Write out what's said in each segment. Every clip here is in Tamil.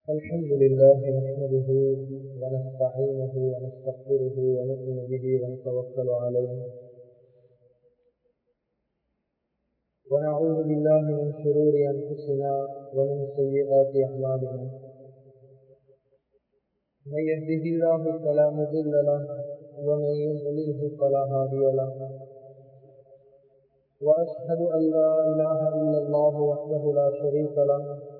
الحمد لله نحمده ونستعينه ونستغفره ونؤمن به ونتوكل عليه ونعوذ بالله من شرور أنفسنا ومن سيئات أعمالنا من يهده الله فلا مضل له ومن يضلله فلا هادي له وأشهد أن لا إله إلا الله وحده لا شريك له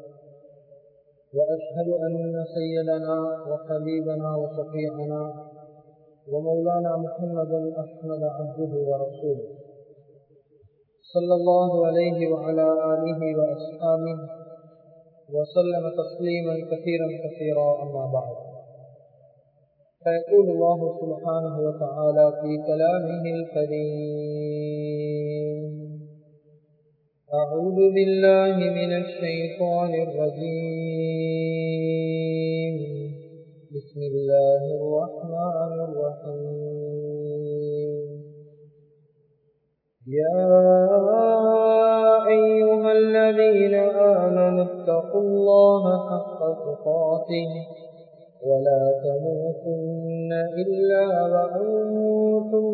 وأشهد أن سيدنا وحبيبنا وشفيعنا ومولانا محمدا أحمد عبده ورسوله صلى الله عليه وعلى آله وأصحابه وسلم تسليما كثيرا كثيرا أما بعد فيقول الله سبحانه وتعالى في كلامه الكريم أعوذ بالله من الشيطان الرجيم بسم الله الرحمن الرحيم يا أيها الذين آمنوا اتقوا الله حق تقاته ولا تموتن إلا وأنتم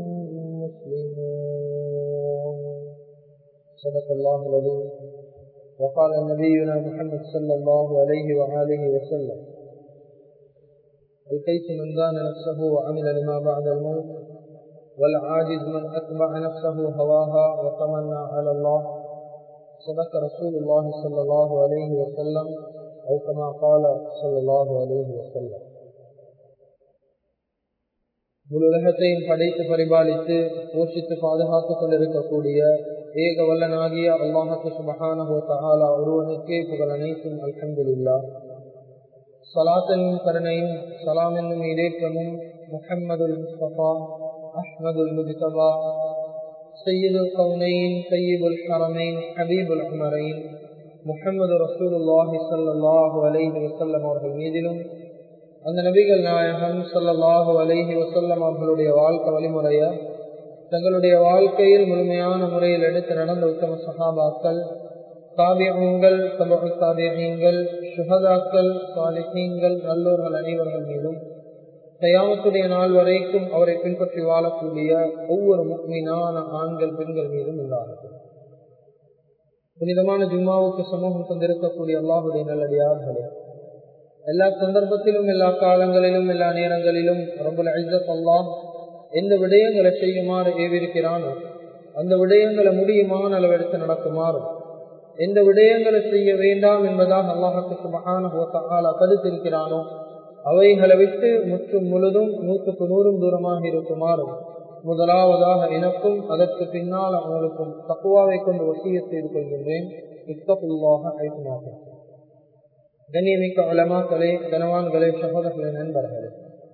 مسلمون صدق الله العظيم وقال نبينا محمد صلى الله عليه وآله وسلم الكيس من دان نفسه وعمل لما بعد الموت والعاجز من أتبع نفسه هواها وتمنى على الله صدق رسول الله صلى الله عليه وسلم أو كما قال صلى الله عليه وسلم முழு உலகத்தையும் படைத்து பரிபாலித்து போஷித்து பாதுகாத்துக் கொண்டிருக்கக்கூடிய ஏக வல்லனாகிய அல்லாஹத்து சுபஹானஹாலா ஒருவனுக்கே புகழ் அனைத்தும் அல்ஹம்துல்லா சலாத்தனும் கருணையும் சலாம் என்னும் இடேற்றமும் முஹம்மதுல் முஸ்தபா அஹ்மதுல் முஜிதபா சையீதுல் கவுனைன் சையீபுல் ஹரமைன் ஹபீபுல் அமரைன் முஹம்மது ரசூலுல்லாஹி சல்லாஹூ அலைஹி வசல்லம் அவர்கள் மீதிலும் அந்த நபிகள் நாயகம் சல்லாஹூ அலைஹி வசல்லம் அவர்களுடைய வாழ்க்கை வழிமுறைய தங்களுடைய வாழ்க்கையில் முழுமையான முறையில் எடுத்து நடந்த உத்தம சகாபாக்கள் காவியங்கள் சமூக காவியங்கள் சுகதாக்கள் சாலிஹீங்கள் நல்லோர்கள் அனைவர்கள் மீதும் தயாமத்துடைய நாள் வரைக்கும் அவரை பின்பற்றி வாழக்கூடிய ஒவ்வொரு முக்மீனான ஆண்கள் பெண்கள் மீதும் உண்டாகும் புனிதமான ஜும்மாவுக்கு சமூகம் தந்திருக்கக்கூடிய அல்லாஹுடைய நல்லடியார்களே எல்லா சந்தர்ப்பத்திலும் எல்லா காலங்களிலும் எல்லா நேரங்களிலும் ரொம்ப ஐசத் அல்லாஹ் எந்த விடயங்களை செய்யுமாறு ஏவிருக்கிறானோ அந்த விடயங்களை முடியுமான அளவெடுத்து நடக்குமாறும் எந்த விடயங்களை செய்ய வேண்டாம் என்பதாக அல்லாஹுக்கு மகான கருத்திருக்கிறானோ அவைகளை விட்டு முற்றும் முழுதும் நூற்றுக்கு நூறும் தூரமாக இருக்குமாறும் முதலாவதாக எனக்கும் அதற்கு பின்னால் அவங்களுக்கும் தக்குவாவை கொண்டு வசிய செய்து கொள்கின்றேன் இத்தகுல்லாக ஐக்குமாகும் கண்ணியமிக்க அலமாக்களே கனவான்களே சகோதரர்களே நண்பர்களே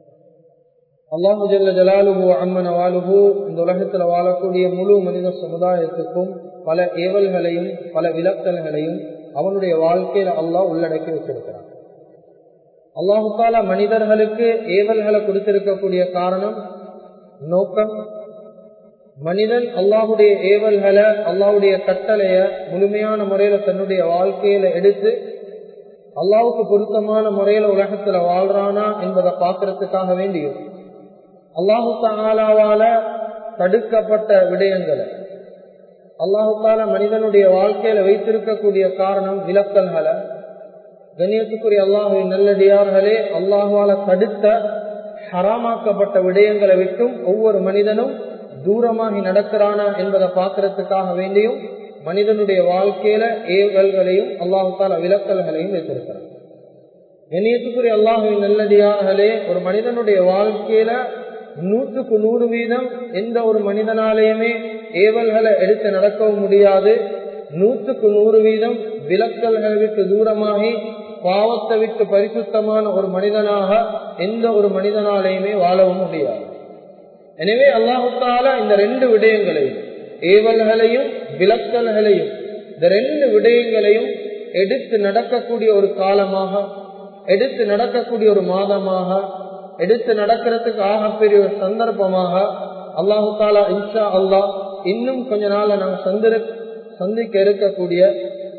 அல்லாஹு ஜல்ல ஜலாலுஹு அம்மன் வாலுஹு இந்த உலகத்தில் வாழக்கூடிய முழு மனித சமுதாயத்துக்கும் பல ஏவல்களையும் பல விளக்கல்களையும் அவனுடைய வாழ்க்கையில் அல்லாஹ் உள்ளடக்கி வச்சிருக்கிறான் அல்லாஹு தாலா மனிதர்களுக்கு ஏவல்களை கொடுத்திருக்கக்கூடிய காரணம் நோக்கம் மனிதன் அல்லாஹுடைய ஏவல்களை அல்லாஹுடைய கட்டளைய முழுமையான முறையில தன்னுடைய வாழ்க்கையில எடுத்து அல்லாவுக்கு பொருத்தமான முறையில உலகத்துல வாழ்றானா என்பதை பார்க்கறதுக்காக வேண்டியும் அல்லாஹு தாலாவால தடுக்கப்பட்ட விடயங்களை அல்லாஹு தாலா மனிதனுடைய வாழ்க்கையில வைத்திருக்கக்கூடிய காரணம் விளக்கல்களை கண்ணியத்துக்குரிய அல்லாஹுவின் நல்லடியார்களே அல்லாஹுவால தடுத்த ஹராமாக்கப்பட்ட விடயங்களை விட்டும் ஒவ்வொரு மனிதனும் தூரமாகி நடக்கிறானா என்பதை பார்க்கறதுக்காக வேண்டியும் மனிதனுடைய வாழ்க்கையில ஏவல்களையும் அல்லாஹு தாலா விளக்கல்களையும் வைத்திருக்கிறார் கண்ணியத்துக்குரிய அல்லாஹுவின் நல்லடியார்களே ஒரு மனிதனுடைய வாழ்க்கையில நூற்றுக்கு நூறு வீதம் எந்த ஒரு மனிதனாலேயுமே ஏவல்களை எடுத்து நடக்கவும் முடியாது நூற்றுக்கு நூறு வீதம் விளக்கல்களை விட்டு தூரமாகி பாவத்தை விட்டு பரிசுத்தமான ஒரு மனிதனாக எந்த ஒரு மனிதனாலேயுமே வாழவும் முடியாது எனவே அல்லாஹால இந்த ரெண்டு விடயங்களையும் ஏவல்களையும் விளக்கல்களையும் இந்த ரெண்டு விடயங்களையும் எடுத்து நடக்கக்கூடிய ஒரு காலமாக எடுத்து நடக்கக்கூடிய ஒரு மாதமாக எடுத்து நடக்கிறதுக்கு ஆகப்பெரிய ஒரு சந்தர்ப்பமாக அல்லாஹு தாலா இன்ஷா அல்லாஹ் இன்னும் கொஞ்ச நாள்ல நாங்கள் சந்திர சந்திக்க இருக்கக்கூடிய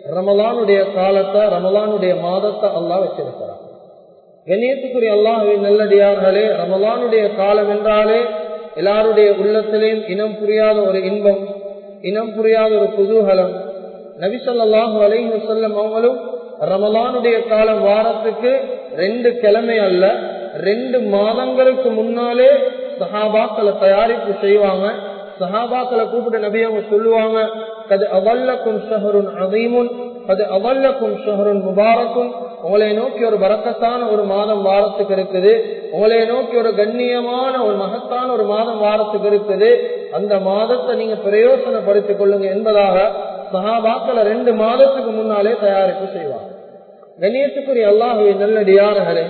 ரமலானுடைய காலத்தை ரமலானுடைய மாதத்தை அல்லாஹ் வச்சிருக்கிறான் கண்ணியத்துக்குரிய அல்லாஹுவின் நல்லடியார்களே ரமலானுடைய காலம் என்றாலே எல்லாருடைய உள்ளத்திலேயும் இனம் புரியாத ஒரு இன்பம் இனம் புரியாத ஒரு குதூகலம் நபிசல்லாஹு அலைஹி வசல்லம் அவங்களும் ரமலானுடைய காலம் வாரத்துக்கு ரெண்டு கிழமை அல்ல ரெண்டு மாதங்களுக்கு முன்னாலே சஹாபாக்களை தயாரிப்பு செய்வாங்க சஹாபாக்களை கூப்பிட்டு நபி அவங்க சொல்லுவாங்க கது அவல்லக்கும் ஷஹருன் அதீமுன் கது அவல்லக்கும் ஷஹருன் முபாரக்கும் உங்களை நோக்கி ஒரு பறக்கத்தான ஒரு மாதம் வாரத்துக்கு இருக்குது உங்களை நோக்கி ஒரு கண்ணியமான ஒரு மகத்தான ஒரு மாதம் வாரத்துக்கு இருக்குது அந்த மாதத்தை நீங்க பிரயோசனப்படுத்திக் கொள்ளுங்க என்பதாக சஹாபாக்களை ரெண்டு மாதத்துக்கு முன்னாலே தயாரிப்பு செய்வாங்க கண்ணியத்துக்குரிய அல்லாஹுவை நல்லடியார்களே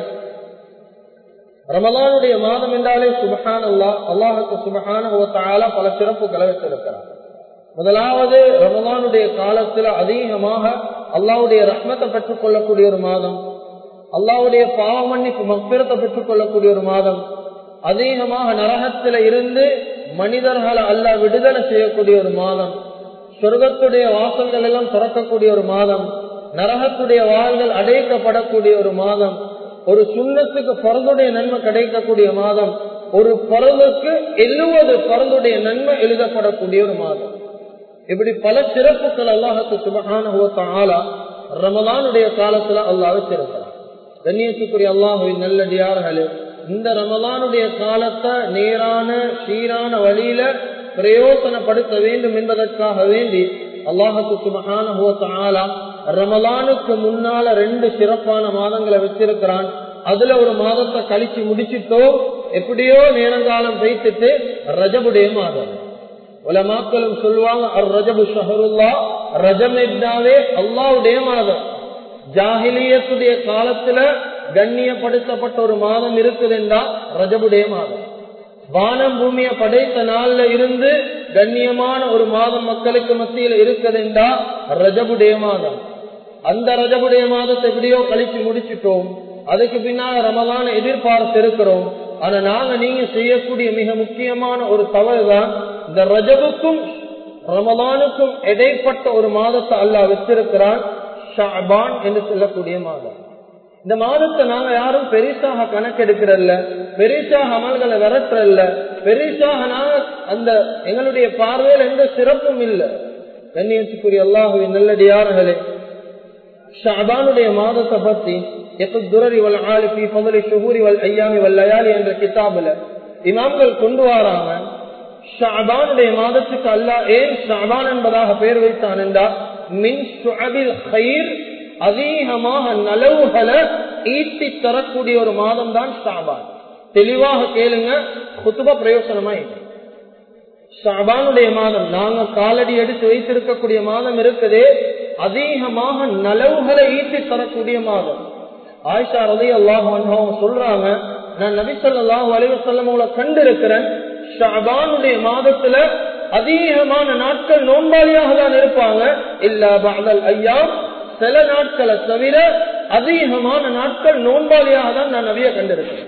ரமலானுடைய மாதம் என்றாலே சுபஹான் அல்லா அல்லாஹுக்கு சுபஹான பல சிறப்புகளை வச்சிருக்கிறார் முதலாவது ரமலானுடைய காலத்துல அதிகமாக அல்லாவுடைய ரத்னத்தை பெற்றுக் கொள்ளக்கூடிய ஒரு மாதம் அல்லாவுடைய பாவ மன்னிப்பு மப்பிரத்தை பெற்றுக் கொள்ளக்கூடிய ஒரு மாதம் அதிகமாக நரகத்தில இருந்து மனிதர்களை அல்ல விடுதலை செய்யக்கூடிய ஒரு மாதம் சொர்க்கத்துடைய வாசல்கள் எல்லாம் திறக்கக்கூடிய ஒரு மாதம் நரகத்துடைய வாள்கள் அடைக்கப்படக்கூடிய ஒரு மாதம் ஒரு சுண்ணத்துக்கு பரதுடைய நன்மை கிடைக்கக்கூடிய மாதம் ஒரு பரதுக்கு எழுவது பரதுடைய நன்மை எழுதப்படக்கூடிய ஒரு மாதம் இப்படி பல சிறப்புகள் அல்லாஹத்து சுபகான ஆளா ரமலானுடைய காலத்துல அல்லாஹ் வச்சிருக்கிறார் கண்ணியத்துக்குரிய அல்லாஹுவின் நல்லடியார்களே இந்த ரமலானுடைய காலத்தை நேரான சீரான வழியில பிரயோசனப்படுத்த வேண்டும் என்பதற்காக வேண்டி அல்லாஹத்து சுபகான ஆளா ரமலானுக்கு முன்னால ரெண்டு சிறப்பான மாதங்களை வச்சிருக்கிறான் அதுல ஒரு மாதத்தை கழிச்சு முடிச்சிட்டோ எப்படியோ நேரங்காலம் வைத்துட்டு ரஜபுடைய மாதம் உலமாக்களும் சொல்லுவாங்க அர் ரஜபு ஷஹருல்லா ரஜம் என்றாலே அல்லாவுடைய மாதம் ஜாகிலியத்துடைய காலத்துல கண்ணியப்படுத்தப்பட்ட ஒரு மாதம் இருக்குதுண்டா ரஜபுடைய மாதம் வானம் பூமியை படைத்த நாள்ல இருந்து கண்ணியமான ஒரு மாதம் மக்களுக்கு மத்தியில் இருக்குதுண்டா ரஜபுடைய மாதம் அந்த ரஜபுடைய மாதத்தை எப்படியோ கழிச்சு முடிச்சிட்டோம் அதுக்கு பின்னால ரமலான எதிர்பார்த்து இருக்கிறோம் ஆனா நாங்க நீங்க செய்யக்கூடிய மிக முக்கியமான ஒரு தவறு தான் இந்த ரஜபுக்கும் ரமலானுக்கும் இடைப்பட்ட ஒரு மாதத்தை அல்லாஹ் வச்சிருக்கிறான் ஷாபான் என்று சொல்லக்கூடிய மாதம் இந்த மாதத்தை நாங்க யாரும் பெரிசாக கணக்கெடுக்கிறல்ல பெரிசாக அமல்களை விரட்டுறல்ல பெரிசாக நாங்க அந்த எங்களுடைய பார்வையில் எந்த சிறப்பும் இல்லை கண்ணியத்துக்குரிய அல்லாஹுவின் நல்லடியார்களே ஷாபானுடைய மாதத்தை பத்தி துரரி வல் ஆலிபி பதலி ஷுகூரி வல் ஐயாமி வல் லயாலி என்ற கிதாபுல இமாம்கள் கொண்டு வராங்க ஷாபானுடைய மாதத்துக்கு அல்லா ஏன் ஷாபான் என்பதாக பெயர் வைத்தான் என்றால் மின் ஷுஅபில் ஹைர் அதிகமாக நலவுகளை ஈட்டி தரக்கூடிய ஒரு மாதம் தான் ஷாபான் தெளிவாக கேளுங்க குத்துப பிரயோசனமா ஷாபானுடைய மாதம் நாங்க காலடி எடுத்து வைத்திருக்கக்கூடிய மாதம் இருக்குதே அதிகமாக நலவுகளை ஈட்டி தரக்கூடிய மாதம் ஆயிஷா ரதி அல்லாஹ் சொல்றாங்க நான் நபிசல்லாஹு அலிவசல்லம் கண்டு இருக்கிறேன் ஷாபானுடைய மாதத்துல அதிகமான நாட்கள் நோன்பாளியாக தான் இருப்பாங்க இல்ல பாதல் ஐயா சில நாட்களை தவிர அதிகமான நாட்கள் நோன்பாளியாக தான் நான் நபிய கண்டிருக்கிறேன்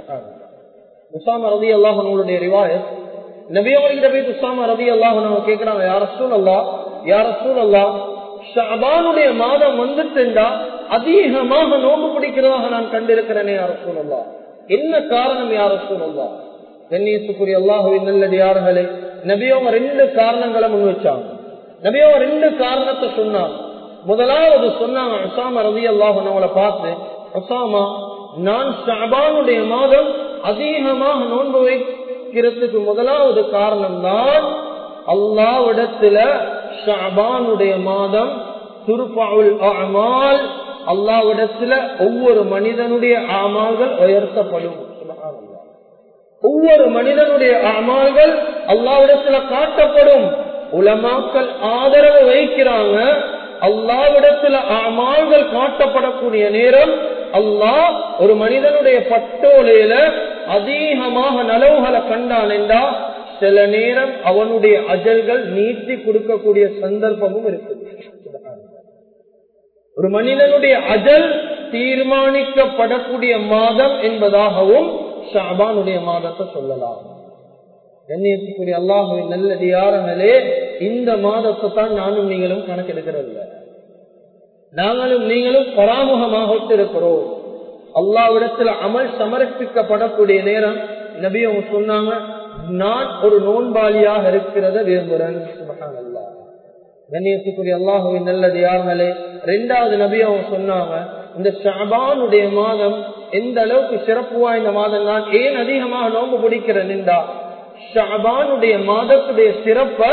உசாம ரதி அல்லாஹ் உங்களுடைய ரிவாயத் நபியவர்கிட்ட போய் உசாம ரதி அல்லாஹ் கேட்கிறாங்க யார சூழ் அல்லா யார சூழ் அல்லா ஷாபானுடைய மாதம் வந்துட்டுண்டா அதிகமாக நோம்பு பிடிக்கிறதாக நான் கண்டிருக்கிறேனே யார சூழல்லா என்ன காரணம் யார சூழல்லா கண்ணியத்துக்குரிய அல்லாஹுவின் நல்லடியார்களே நபியவங்க ரெண்டு காரணங்களை முன் வச்சாங்க நபியவங்க ரெண்டு காரணத்தை சொன்னாங்க முதலாவது சொன்னாங்க உசாமா ரவி அல்லாஹ் பார்த்து உசாமா நான் ஷாபானுடைய மாதம் அதிகமாக நோன்பு வைக்கிறதுக்கு முதலாவது காரணம் தான் அல்லாவிடத்துல ஷாபானுடைய மாதம் துருப்பாவுல் அமால் அல்லாவிடத்துல ஒவ்வொரு மனிதனுடைய ஆமால்கள் உயர்த்தப்படும் ஒவ்வொரு மனிதனுடைய அமால்கள் அல்லாவிடத்துல காட்டப்படும் உலமாக்கள் ஆதரவு வைக்கிறாங்க அல்லாவிடத்துல அமால்கள் காட்டப்படக்கூடிய நேரம் அல்லாஹ் ஒரு மனிதனுடைய பட்டோலையில அதிகமாக நலவுகளை கண்டான் என்றா சில நேரம் அவனுடைய அஜல்கள் நீட்டி கொடுக்கக்கூடிய சந்தர்ப்பமும் இருக்குது ஒரு மனிதனுடைய அஜல் தீர்மானிக்கப்படக்கூடிய மாதம் என்பதாகவும் ஷாபானுடைய மாதத்தை சொல்லலாம் கண்ணியத்துக்குரிய அல்லாஹுவின் நல்லது யாரங்களே இந்த மாதத்தை தான் நானும் நீங்களும் கணக்கெடுக்கிறதில்ல நாங்களும் நீங்களும் பராமுகமாக இருக்கிறோம் அல்லாவிடத்துல அமல் சமர்ப்பிக்கப்படக்கூடிய நேரம் நபி அவங்க சொன்னாங்க நான் ஒரு நோன்பாளியாக இருக்கிறத விரும்புறேன் சுபஹானல்லாஹ் கண்ணியத்துக்குரிய அல்லாஹுவின் நல்லது யார்களே ரெண்டாவது நபி அவங்க சொன்னாங்க இந்த ஷாபானுடைய மாதம் எந்த அளவுக்கு சிறப்பு வாய்ந்த மாதம் தான் ஏன் அதிகமாக நோம்பு பிடிக்கிறேன்டா ஷாபானுடைய மாதத்துடைய சிறப்பை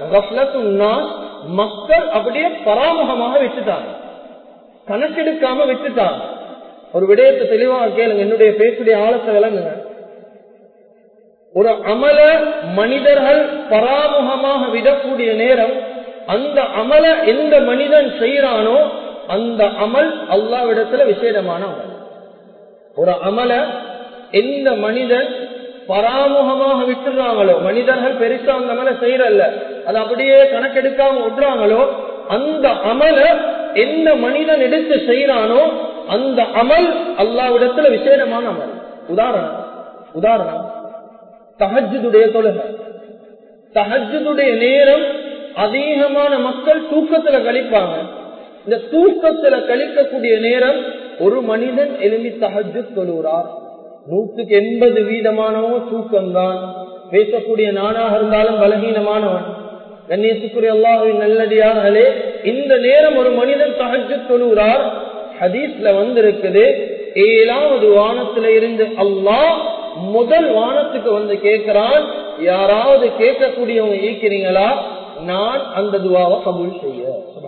மக்கள் அப்படியே பராமுகமாக வச்சுட்டாங்க கணக்கெடுக்காம வச்சுட்டாங்க ஒரு விடயத்தை தெளிவாக கேளுங்க என்னுடைய பேச்சுடைய ஆழத்தை விளங்குங்க ஒரு அமல மனிதர்கள் பராமுகமாக விடக்கூடிய நேரம் அந்த அமல எந்த மனிதன் செய்யறானோ அந்த அமல் அல்லாவிடத்துல விசேடமான அமல் ஒரு அமல எந்த மனிதன் பராமுகமாக விட்டுறாங்களோ மனிதர்கள் பெருசா அந்த அமல செய்யறல்ல அது அப்படியே கணக்கெடுக்காம விடுறாங்களோ அந்த அமல எந்த மனிதன் எடுத்து செய்யறானோ அந்த அமல் அல்லாவிடத்துல விசேடமான அமல் உதாரணம் உதாரணம் தஹஜுடைய தொழுகை தஹஜுடைய நேரம் அதிகமான மக்கள் தூக்கத்துல கழிப்பாங்க இந்த தூக்கத்துல கழிக்கக்கூடிய நேரம் ஒரு மனிதன் எழுதி தஹஜு தொழுகிறார் நூற்றுக்கு எண்பது வீதமானவோ தூக்கம்தான் பேசக்கூடிய நானாக இருந்தாலும் பலகீனமானவன் கண்ணியத்துக்குரிய அல்லாஹின் நல்லடியார்களே இந்த நேரம் ஒரு மனிதன் தஹஜு தொழுகிறார் ஹதீஸ்ல வந்திருக்குது ஏழாவது வானத்துல இருந்து அல்லாஹ் முதல் வானத்துக்கு வந்து கேட்கிறான் யாராவது கேட்கக்கூடியவங்க ஈக்கிறீங்களா நான் அந்த துவாவை கபூல் செய்ய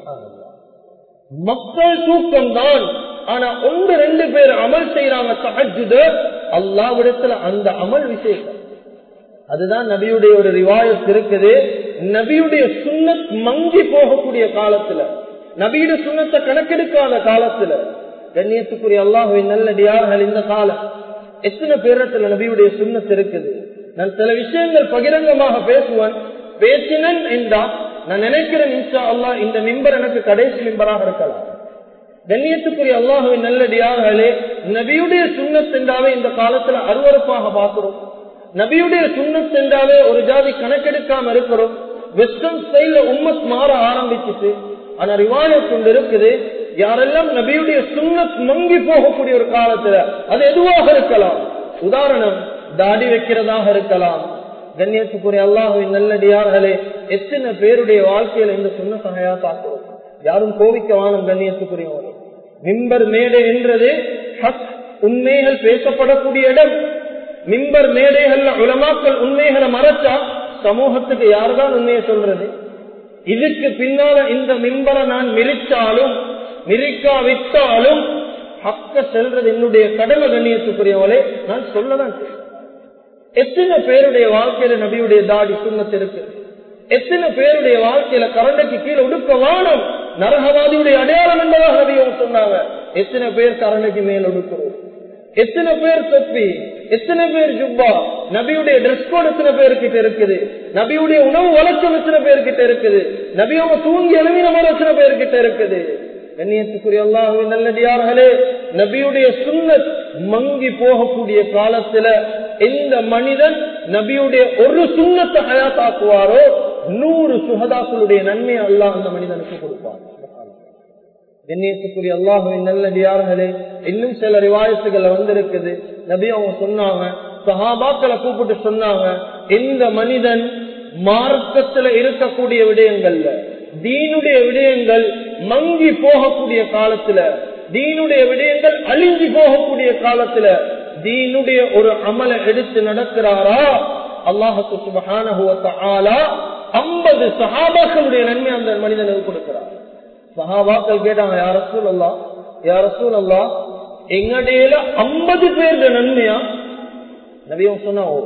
மக்கள் தூக்கம் தான் ஆனா ஒன்று ரெண்டு பேர் அமல் செய்யறாங்க தகஜுத அல்லாவிடத்துல அந்த அமல் விசேஷம் அதுதான் நபியுடைய ஒரு ரிவாயத் இருக்குது நபியுடைய சுண்ணத் மங்கி போகக்கூடிய காலத்துல நபியுடைய சுண்ணத்தை கணக்கெடுக்காத காலத்துல கண்ணியத்துக்குரிய அல்லாஹுவின் நல்லடியார்கள் இந்த காலம் எத்தனை பேரத்துல நபியுடைய சுண்ணத் இருக்குது நான் சில விஷயங்கள் பகிரங்கமாக பேசுவேன் பேசினன் என்றா நான் நினைக்கிறேன் இன்ஷா அல்லாஹ் இந்த மிம்பர் எனக்கு கடைசி மிம்பராக இருக்கலாம் கண்ணியத்துக்குரிய அல்லாஹுவின் நல்லடியார்களே நபியுடைய சுண்ணத் என்றாவே இந்த காலத்துல அருவறுப்பாக பார்க்கிறோம் நபியுடைய சுண்ணத் என்றாவே ஒரு ஜாதி கணக்கெடுக்காம இருக்கிறோம் வெஸ்டர்ன் ஸ்டைல்ல உம்மத் மாற ஆரம்பிச்சுட்டு ஆனா ரிவாயத் கொண்டு இருக்குது யாரெல்லாம் நபியுடைய சுண்ணத் மங்கி போகக்கூடிய ஒரு காலத்துல அது எதுவாக இருக்கலாம் உதாரணம் தாடி வைக்கிறதாக இருக்கலாம் கண்ணியத்துக்குரிய அல்லாஹுவின் நல்லடியார்களே எத்தனை பேருடைய வாழ்க்கையில இந்த சுண்ண சகையா பார்க்கிறோம் யாரும் கோவிக்க வானம் கண்ணியத்துக்குரியவர்கள் மிம்பர் மேடை என்றது ஹக் உண்மைகள் பேசப்படக்கூடிய இடம் மிம்பர் மேடைகள்ல உலமாக்கள் உண்மைகளை மறைச்சா சமூகத்துக்கு யாருதான் உண்மையை சொல்றது இதுக்கு பின்னால இந்த மிம்பரை நான் மிரிச்சாலும் மிரிக்கா விட்டாலும் ஹக்க செல்றது என்னுடைய கடமை கண்ணியத்துக்குரியவளே நான் சொல்லதான் எத்தனை பேருடைய வாழ்க்கையில நபியுடைய தாடி சுண்ணத்து இருக்கு எத்தனை பேருடைய வாழ்க்கையில கரண்டைக்கு கீழே உடுக்க வானம் நரகவாதியுடைய அடையாளம் என்பதாக நபியும் சொன்னாங்க எத்தனை பேர் கரண்டைக்கு மேல் உடுக்கிறோம் எத்தனை பேர் தொப்பி எத்தனை பேர் ஜுப்பா நபியுடைய ட்ரெஸ் கோட் எத்தனை பேர்கிட்ட இருக்குது நபியுடைய உணவு வழக்கம் எத்தனை பேர்கிட்ட இருக்குது நபியோட தூங்கி எழுவின மாதிரி எத்தனை பேர்கிட்ட இருக்குது கண்ணியத்துக்குரிய அல்லாஹுவின் நல்லடியார்களே நபியுடைய சுண்ணத் மங்கி போகக்கூடிய காலத்துல எந்த மனிதன் நபியுடைய ஒரு சுண்ணத்தை ஹயாத்தாக்குவாரோ நூறு சுகதாக்களுடைய நன்மை அல்லாஹ் அந்த மனிதனுக்கு கொடுப்பார் கண்ணியத்துக்குரிய அல்லாஹுவின் நல்லடியார்களே இன்னும் சில ரிவாயத்துகள் வந்திருக்குது நபி அவங்க சொன்னாங்க சஹாபாக்களை கூப்பிட்டு சொன்னாங்க எந்த மனிதன் மார்க்கத்துல இருக்கக்கூடிய விடயங்கள்ல தீனுடைய விடயங்கள் மங்கி போகக்கூடிய காலத்துல தீனுடைய விடயங்கள் அழிஞ்சு போகக்கூடிய காலத்துல தீனுடைய ஒரு அமலை எடுத்து நடக்கிறாரா அல்லாஹுக்கு சுபகான ஐம்பது சஹாபாக்களுடைய நன்மை அந்த மனிதனுக்கு கொடுக்கிறார் சஹாபாக்கள் கேட்டாங்க யார சூழ் அல்லா யார சூழ் அல்லா எங்கடையில ஐம்பது பேர் நன்மையா நபியம் சொன்னா ஓ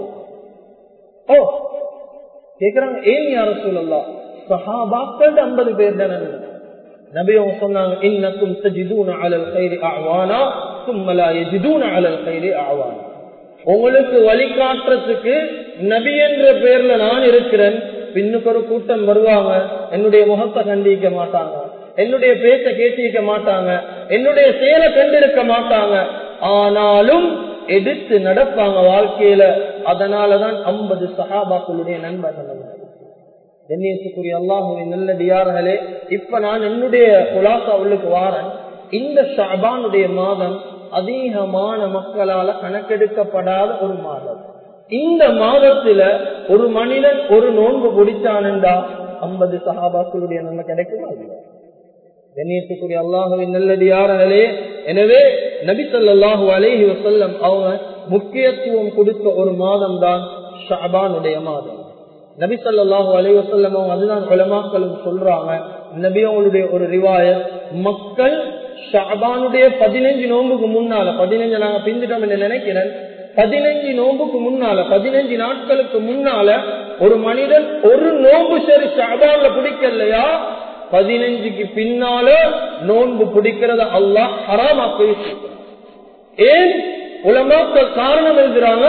ஓ கேக்குறாங்க ஏன் யார சூழ் அல்லா சஹாபாக்கள் ஐம்பது பேர் தான் நபியும் சொன்னாங்க இன்னக்கும் தஜிதூன அலல் கைரி ஆவானா சும்மலா எஜிதூன அலல் கைரி ஆவானா உங்களுக்கு வழிகாட்டுறதுக்கு நபி என்ற பேர்ல நான் இருக்கிறேன் பின்னுக்கு ஒரு கூட்டம் வருவாங்க என்னுடைய முகத்தை கண்டிக்க மாட்டாங்க என்னுடைய பேச்ச கேட்டிருக்க மாட்டாங்க என்னுடைய செயலை கண்டிருக்க மாட்டாங்க ஆனாலும் எடுத்து நடப்பாங்க வாழ்க்கையில அதனாலதான் ஐம்பது சஹாபாக்களுடைய நண்பர்கள் கண்ணியத்துக்குரிய அல்லாஹுவின் நல்லடியார்களே இப்ப நான் என்னுடைய குலாசா உள்ளுக்கு வாரன் இந்த ஷாபானுடைய மாதம் அதிகமான மக்களால கணக்கெடுக்கப்படாத ஒரு மாதம் இந்த மாதத்துல ஒரு மனிதன் ஒரு நோன்பு பிடிச்சானுண்டா ஐம்பது சஹாபாக்களுடைய நன்மை கிடைக்குமா இல்லையா கண்ணியத்துக்குரிய அல்லாஹுவின் நல்லடியார்களே எனவே நபி சொல்லாஹு அலேஹி வசல்லம் அவங்க முக்கியத்துவம் கொடுத்த ஒரு மாதம் தான் ஷாபானுடைய மாதம் நபி சொல்லாஹு அலி வசல்லம் அவங்க அதுதான் குலமாக்களும் சொல்றாங்க நபி அவங்களுடைய ஒரு ரிவாய மக்கள் ஷாபானுடைய பதினஞ்சு நோன்புக்கு முன்னால பதினஞ்சு நாங்க பிந்துட்டோம் என்று நினைக்கிறேன் பதினஞ்சு நோன்புக்கு முன்னால பதினஞ்சு நாட்களுக்கு முன்னால ஒரு மனிதன் ஒரு நோன்பு சரி ஷாபான்ல பிடிக்கலையா பதினஞ்சுக்கு பின்னால நோன்பு பிடிக்கிறத அல்லாஹ் ஹராமாக்கி ஏன் உலமாக்கள் காரணம் எழுதுறாங்க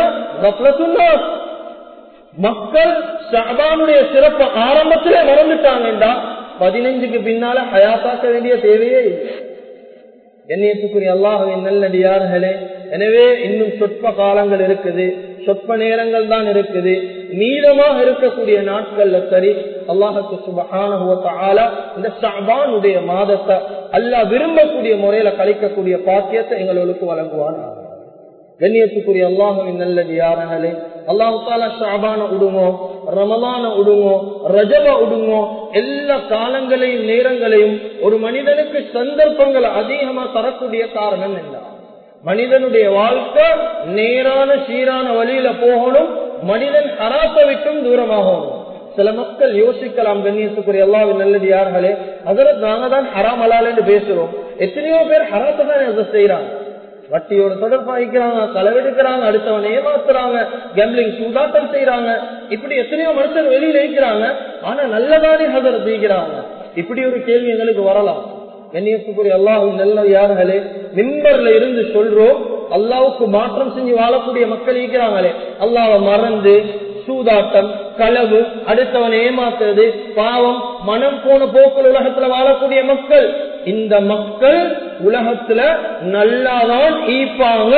மக்கள் ஷாபானுடைய சிறப்பு ஆரம்பத்திலே மறந்துட்டாங்கடா பதினஞ்சுக்கு பின்னால ஹயாத்தாக்க வேண்டிய தேவையே இல்லை கண்ணியத்துக்குரிய அல்லாஹுவின் நல்லடியார்களே எனவே இன்னும் சொற்ப காலங்கள் இருக்குது சொற்ப நேரங்கள் தான் இருக்குது மீதமாக இருக்கக்கூடிய நாட்கள்ல சரி அல்லாஹுக்கு சுபகான இந்த ஷாபானுடைய மாதத்தை அல்லாஹ் விரும்பக்கூடிய முறையில கழிக்கக்கூடிய பாக்கியத்தை எங்களுக்கு வழங்குவான் கண்ணியத்துக்குரிய அல்லாஹுவின் நல்லது யாரங்களே அல்லாஹு தாலா ஷாபான உடுங்கோ ரமலான உடுங்கோ ரஜப உடுங்கோ எல்லா காலங்களையும் நேரங்களையும் ஒரு மனிதனுக்கு சந்தர்ப்பங்களை அதிகமா தரக்கூடிய காரணம் என்ன மனிதனுடைய வாழ்க்கை நேரான சீரான வழியில போகணும் மனிதன் ஹராச விட்டும் தூரமாகணும் சில மக்கள் யோசிக்கலாம் கண்ணியத்துக்குரிய எல்லாரும் நல்லது யார்களே அதற்கு நாங்க தான் ஹராம் அலால் என்று பேசுறோம் எத்தனையோ பேர் ஹராத்தை தான் அதை செய்யறாங்க வட்டியோட தொடர்பாய்க்கிறாங்க களவெடுக்கிறாங்க அடுத்தவன் ஏமாத்துறாங்க கேம்பிளிங் சூதாட்டம் செய்யறாங்க இப்படி எத்தனையோ மனுஷர் வெளியில இருக்கிறாங்க ஆனா நல்லதானே ஹதர் செய்கிறாங்க இப்படி ஒரு கேள்வி எங்களுக்கு வரலாம் கண்ணியத்துக்குரிய அல்லாஹு நல்ல யார்களே மிம்பர்ல இருந்து சொல்றோம் அல்லாவுக்கு மாற்றம் செஞ்சு வாழக்கூடிய மக்கள் இருக்கிறாங்களே அல்லாவை மறந்து சூதாட்டம் களவு அடுத்தவன் ஏமாத்துறது பாவம் மனம் போன போக்குள் உலகத்துல வாழக்கூடிய மக்கள் இந்த மக்கள் உலகத்துல நல்லாதான் ஈப்பாங்க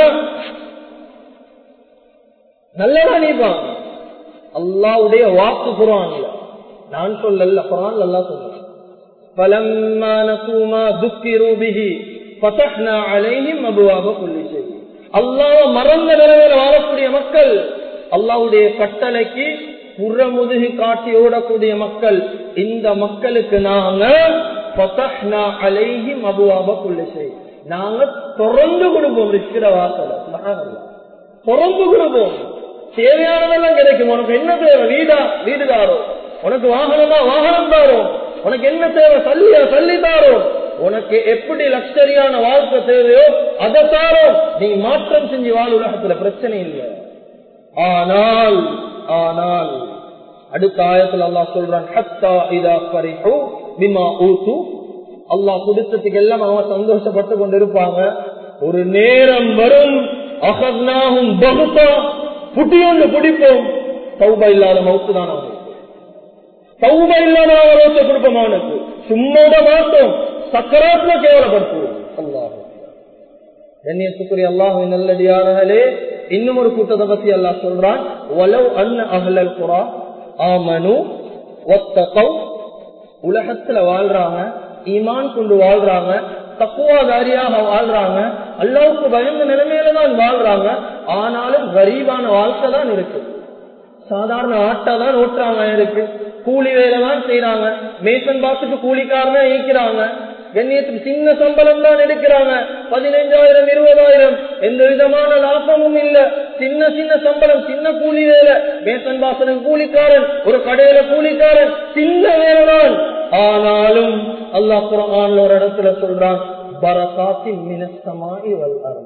நல்லதான் ஈப்பாங்க அல்லாவுடைய வாக்கு குரான்ல நான் சொல்லல குரான் அல்லா சொல்ல فلما نسوا ما ذكروا به فتحنا عليهم ابواب كل شيء அல்லாஹ் மறந்த நிலையில வாழக்கூடிய மக்கள் அல்லாவுடைய கட்டளைக்கு புறமுதுகு காட்டி ஓடக்கூடிய மக்கள் இந்த மக்களுக்கு நாங்க அலைஹி மபுவாபக்குள்ள செய் நாங்க தொடர்ந்து கொடுப்போம் இருக்கிற வாசல தொடர்ந்து கொடுப்போம் தேவையானதெல்லாம் கிடைக்கும் உனக்கு என்ன தேவை வீடா வீடு தாரோ உனக்கு வாகனமா வாகனம் தாரோ உனக்கு என்ன தேவை சல்லியா சல்லி தாரோ உனக்கு எப்படி லக்ஷரியான வாழ்க்கை தேவையோ அதை தாரோ நீ மாற்றம் செஞ்சு வாழ் உலகத்துல பிரச்சனை இல்லை ஆனால் ஆனால் அடுத்த ஆயத்தில் அல்லாஹ் சொல்றான் ஹத்தா இதா பரிஹு பிமா ஊத்து அல்லாஹ் கொடுத்ததுக்கு எல்லாம் அவங்க சந்தோஷப்பட்டு கொண்டு இருப்பாங்க ஒரு நேரம் வரும் அகர்னாகும் பகுத்தா புட்டியொன்று பிடிப்போம் சௌபா இல்லாத மவுத்து தான் அவனுக்கு சௌபா இல்லாத ரோசை கொடுப்போம் அவனுக்கு சும்மாட மாட்டோம் சக்கராத்மா கேவலப்படுத்துவோம் அல்லாஹ் கண்ணியத்துக்குரிய அல்லாஹின் நல்லடியார்களே இன்னும் ஒரு கூட்டத்தை பத்தி அல்லாஹ் சொல்றான் வலவ் அன்ன அகலல் குரா ஆமனு ஒத்தகவ் உலகத்துல வாழ்றாங்க ஈமான் கொண்டு வாழ்றாங்க தக்குவாதாரியாக வாழ்றாங்க அல்லாவுக்கு பயந்த நிலைமையில தான் வாழ்றாங்க ஆனாலும் கரீபான வாழ்க்கை தான் இருக்கு சாதாரண ஆட்டா தான் ஓட்டுறாங்க இருக்கு கூலி வேலை தான் செய்யறாங்க மேசன் பாத்துக்கு கூலிக்காரனா ஈக்கிறாங்க கண்ணியத்துக்கு சின்ன சம்பளம் தான் எடுக்கிறாங்க பதினைஞ்சாயிரம் இருபதாயிரம் எந்த விதமான லாபமும் இல்ல சின்ன சின்ன சம்பளம் சின்ன கூலி வேலை மேசன் பாசனுக்கு கூலிக்காரன் ஒரு கடையில கூலிக்காரன் சின்ன வேலை தான் ஆனாலும் அல்லாஹ் குரான்ல ஒரு இடத்துல சொல்றான் பரகாத்தின் மினசமாய் வல்லாரம்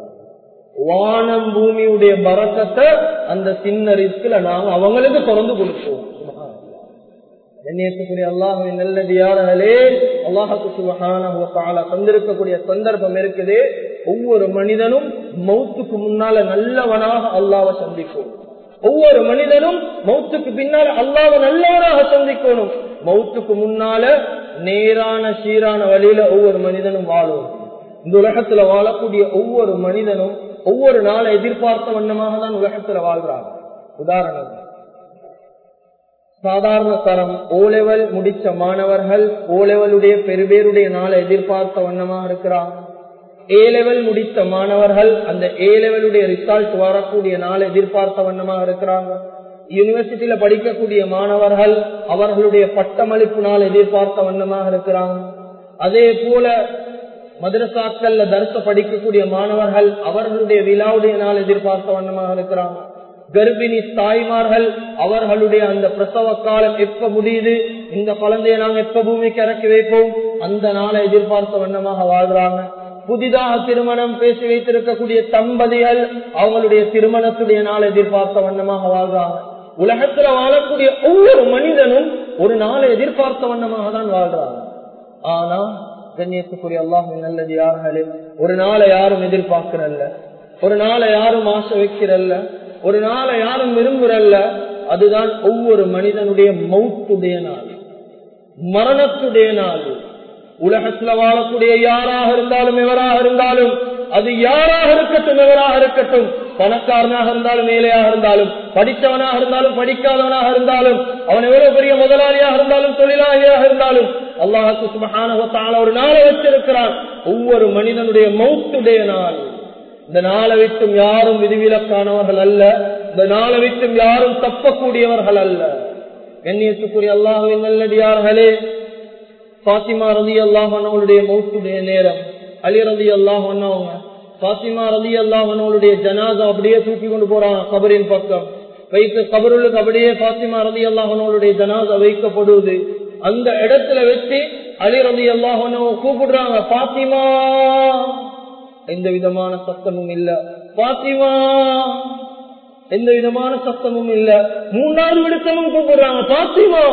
வானம் பூமியுடைய பறக்கத்தை அந்த சின்ன ரிஸ்க்ல நாங்க அவங்களுக்கு திறந்து கொடுப்போம் கண்ணியத்துக்குரிய அல்லாஹுவின் நல்லடியார்களே அல்லாஹுக்கு சுபகான தந்திருக்கக்கூடிய சந்தர்ப்பம் இருக்குது ஒவ்வொரு மனிதனும் மௌத்துக்கு முன்னால நல்லவனாக அல்லாவை சந்திக்கும் ஒவ்வொரு மனிதனும் மௌத்துக்கு பின்னால அல்லாவை நல்லவனாக சந்திக்கணும் மௌத்துக்கு முன்னால நேரான சீரான வழியில ஒவ்வொரு மனிதனும் வாழும் இந்த உலகத்துல வாழக்கூடிய ஒவ்வொரு மனிதனும் ஒவ்வொரு நாளை எதிர்பார்த்த வண்ணமாக தான் உலகத்துல வாழ்றாங்க உதாரணம் சாதாரண தரம் ஓ லெவல் முடிச்ச மாணவர்கள் ஓ லெவலுடைய பெருபேருடைய நாளை எதிர்பார்த்த வண்ணமாக இருக்கிறார் ஏ லெவல் முடித்த மாணவர்கள் அந்த ஏ லெவலுடைய ரிசல்ட் வரக்கூடிய நாளை எதிர்பார்த்த வண்ணமாக இருக்கிறாங்க யூனிவர்சிட்டியில படிக்கக்கூடிய மாணவர்கள் அவர்களுடைய பட்டமளிப்பு நாள் எதிர்பார்த்த வண்ணமாக இருக்கிறாங்க அதே போல மதரசாக்கள்ல தரிச படிக்கக்கூடிய மாணவர்கள் அவர்களுடைய விழாவுடைய நாள் எதிர்பார்த்த வண்ணமாக இருக்கிறாங்க கர்ப்பிணி தாய்மார்கள் அவர்களுடைய அந்த பிரசவ காலம் எப்ப முடியுது இந்த குழந்தைய நாங்க எப்ப பூமிக்கு இறக்கி வைப்போம் அந்த நாளை எதிர்பார்த்த வண்ணமாக வாழ்றாங்க புதிதாக திருமணம் பேசி வைத்திருக்கக்கூடிய தம்பதிகள் அவங்களுடைய திருமணத்துடைய நாள் எதிர்பார்த்த வண்ணமாக வாழ்றாங்க உலகத்துல வாழக்கூடிய ஒவ்வொரு மனிதனும் ஒரு நாளை எதிர்பார்த்த வண்ணமாக தான் வாழ்றாங்க ஆனா கண்ணியத்துக்குரிய அல்லாஹ் நல்லது யார்களே ஒரு நாளை யாரும் எதிர்பார்க்கிறல்ல ஒரு நாளை யாரும் ஆசை வைக்கிறல்ல ஒரு நாளை யாரும் விரும்புறல்ல அதுதான் ஒவ்வொரு மனிதனுடைய மௌத்துடைய நாள் மரணத்துடைய நாள் உலகத்துல வாழக்கூடிய யாராக இருந்தாலும் எவராக இருந்தாலும் அது யாராக இருக்கட்டும் எவராக இருக்கட்டும் பணக்காரனாக இருந்தாலும் மேலையாக இருந்தாலும் படித்தவனாக இருந்தாலும் படிக்காதவனாக இருந்தாலும் அவன் எவ்வளவு பெரிய முதலாளியாக இருந்தாலும் தொழிலாளியாக இருந்தாலும் அல்லாஹுக்கு சுபகான ஒரு நாளை வச்சிருக்கிறான் ஒவ்வொரு மனிதனுடைய மௌத்துடைய நாள் இந்த நாளை விட்டும் யாரும் விதிவிலக்கானவர்கள் அல்ல இந்த நாளை விட்டும் யாரும் தப்பக்கூடியவர்கள் அல்ல எண்ணியத்துக்குரிய அல்லாஹுவின் நல்லடியார்களே பாத்திமா ரதி அல்லாஹனுடைய மௌத்துடைய நேரம் அலி ரதி அல்லாஹன்னவங்க பாத்திமா ரதி அல்லாஹனுடைய ஜனாதா அப்படியே தூக்கி கொண்டு போறாங்க கபரின் பக்கம் வைத்து கபருளுக்கு அப்படியே பாத்திமா ரதி அல்லாஹனுடைய ஜனாதா வைக்கப்படுவது அந்த இடத்துல வச்சு அலி ரதி அல்லாஹனோ கூப்பிடுறாங்க பாத்திமா எந்த விதமான சத்தமும் இல்ல பாத்திமா எந்த விதமான சத்தமும் இல்ல மூன்றாவது விடுத்தமும் கூப்பிடுறாங்க பாத்திமா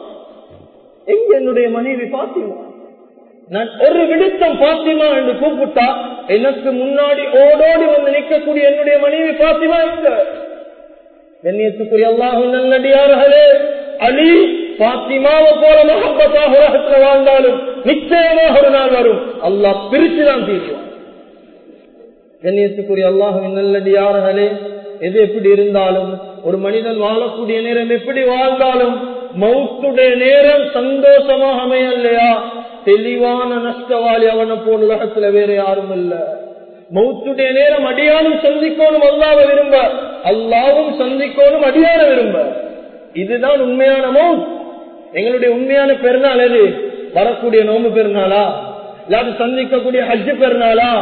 எங்க என்னுடைய மனைவி பாத்திமா நான் ஒரு விடுத்தம் பாத்திமா என்று கூப்பிட்டா எனக்கு முன்னாடி ஓடோடி வந்து நிற்கக்கூடிய என்னுடைய மனைவி பாத்திமா எங்க கண்ணியத்துக்குரிய அல்லாஹு நல்லடியார்களே அலி பாத்திமாவை போல மகப்பத்தாக உலகத்தில் வாழ்ந்தாலும் நிச்சயமாக ஒரு நாள் வரும் அல்லாஹ் பிரிச்சுதான் தீர்வான் கண்ணியத்துக்குரிய அல்லாஹுவின் நல்லடியார்களே எது எப்படி இருந்தாலும் ஒரு மனிதன் வாழக்கூடிய நேரம் எப்படி வாழ்ந்தாலும் மௌத்துடைய நேரம் சந்தோஷமாக அமையலையா தெளிவான நஷ்டவாளி அவனை போல் உலகத்துல வேற யாரும் இல்ல மௌத்துடைய நேரம் அடியானும் சந்திக்கணும் அல்லாவ விரும்ப அல்லாவும் சந்திக்கணும் அடியான விரும்ப இதுதான் உண்மையான மௌத் எங்களுடைய உண்மையான பெருநாள் எது வரக்கூடிய நோம்பு பெருநாளா இல்லாத சந்திக்கக்கூடிய ஹஜ்ஜு பெருநாளா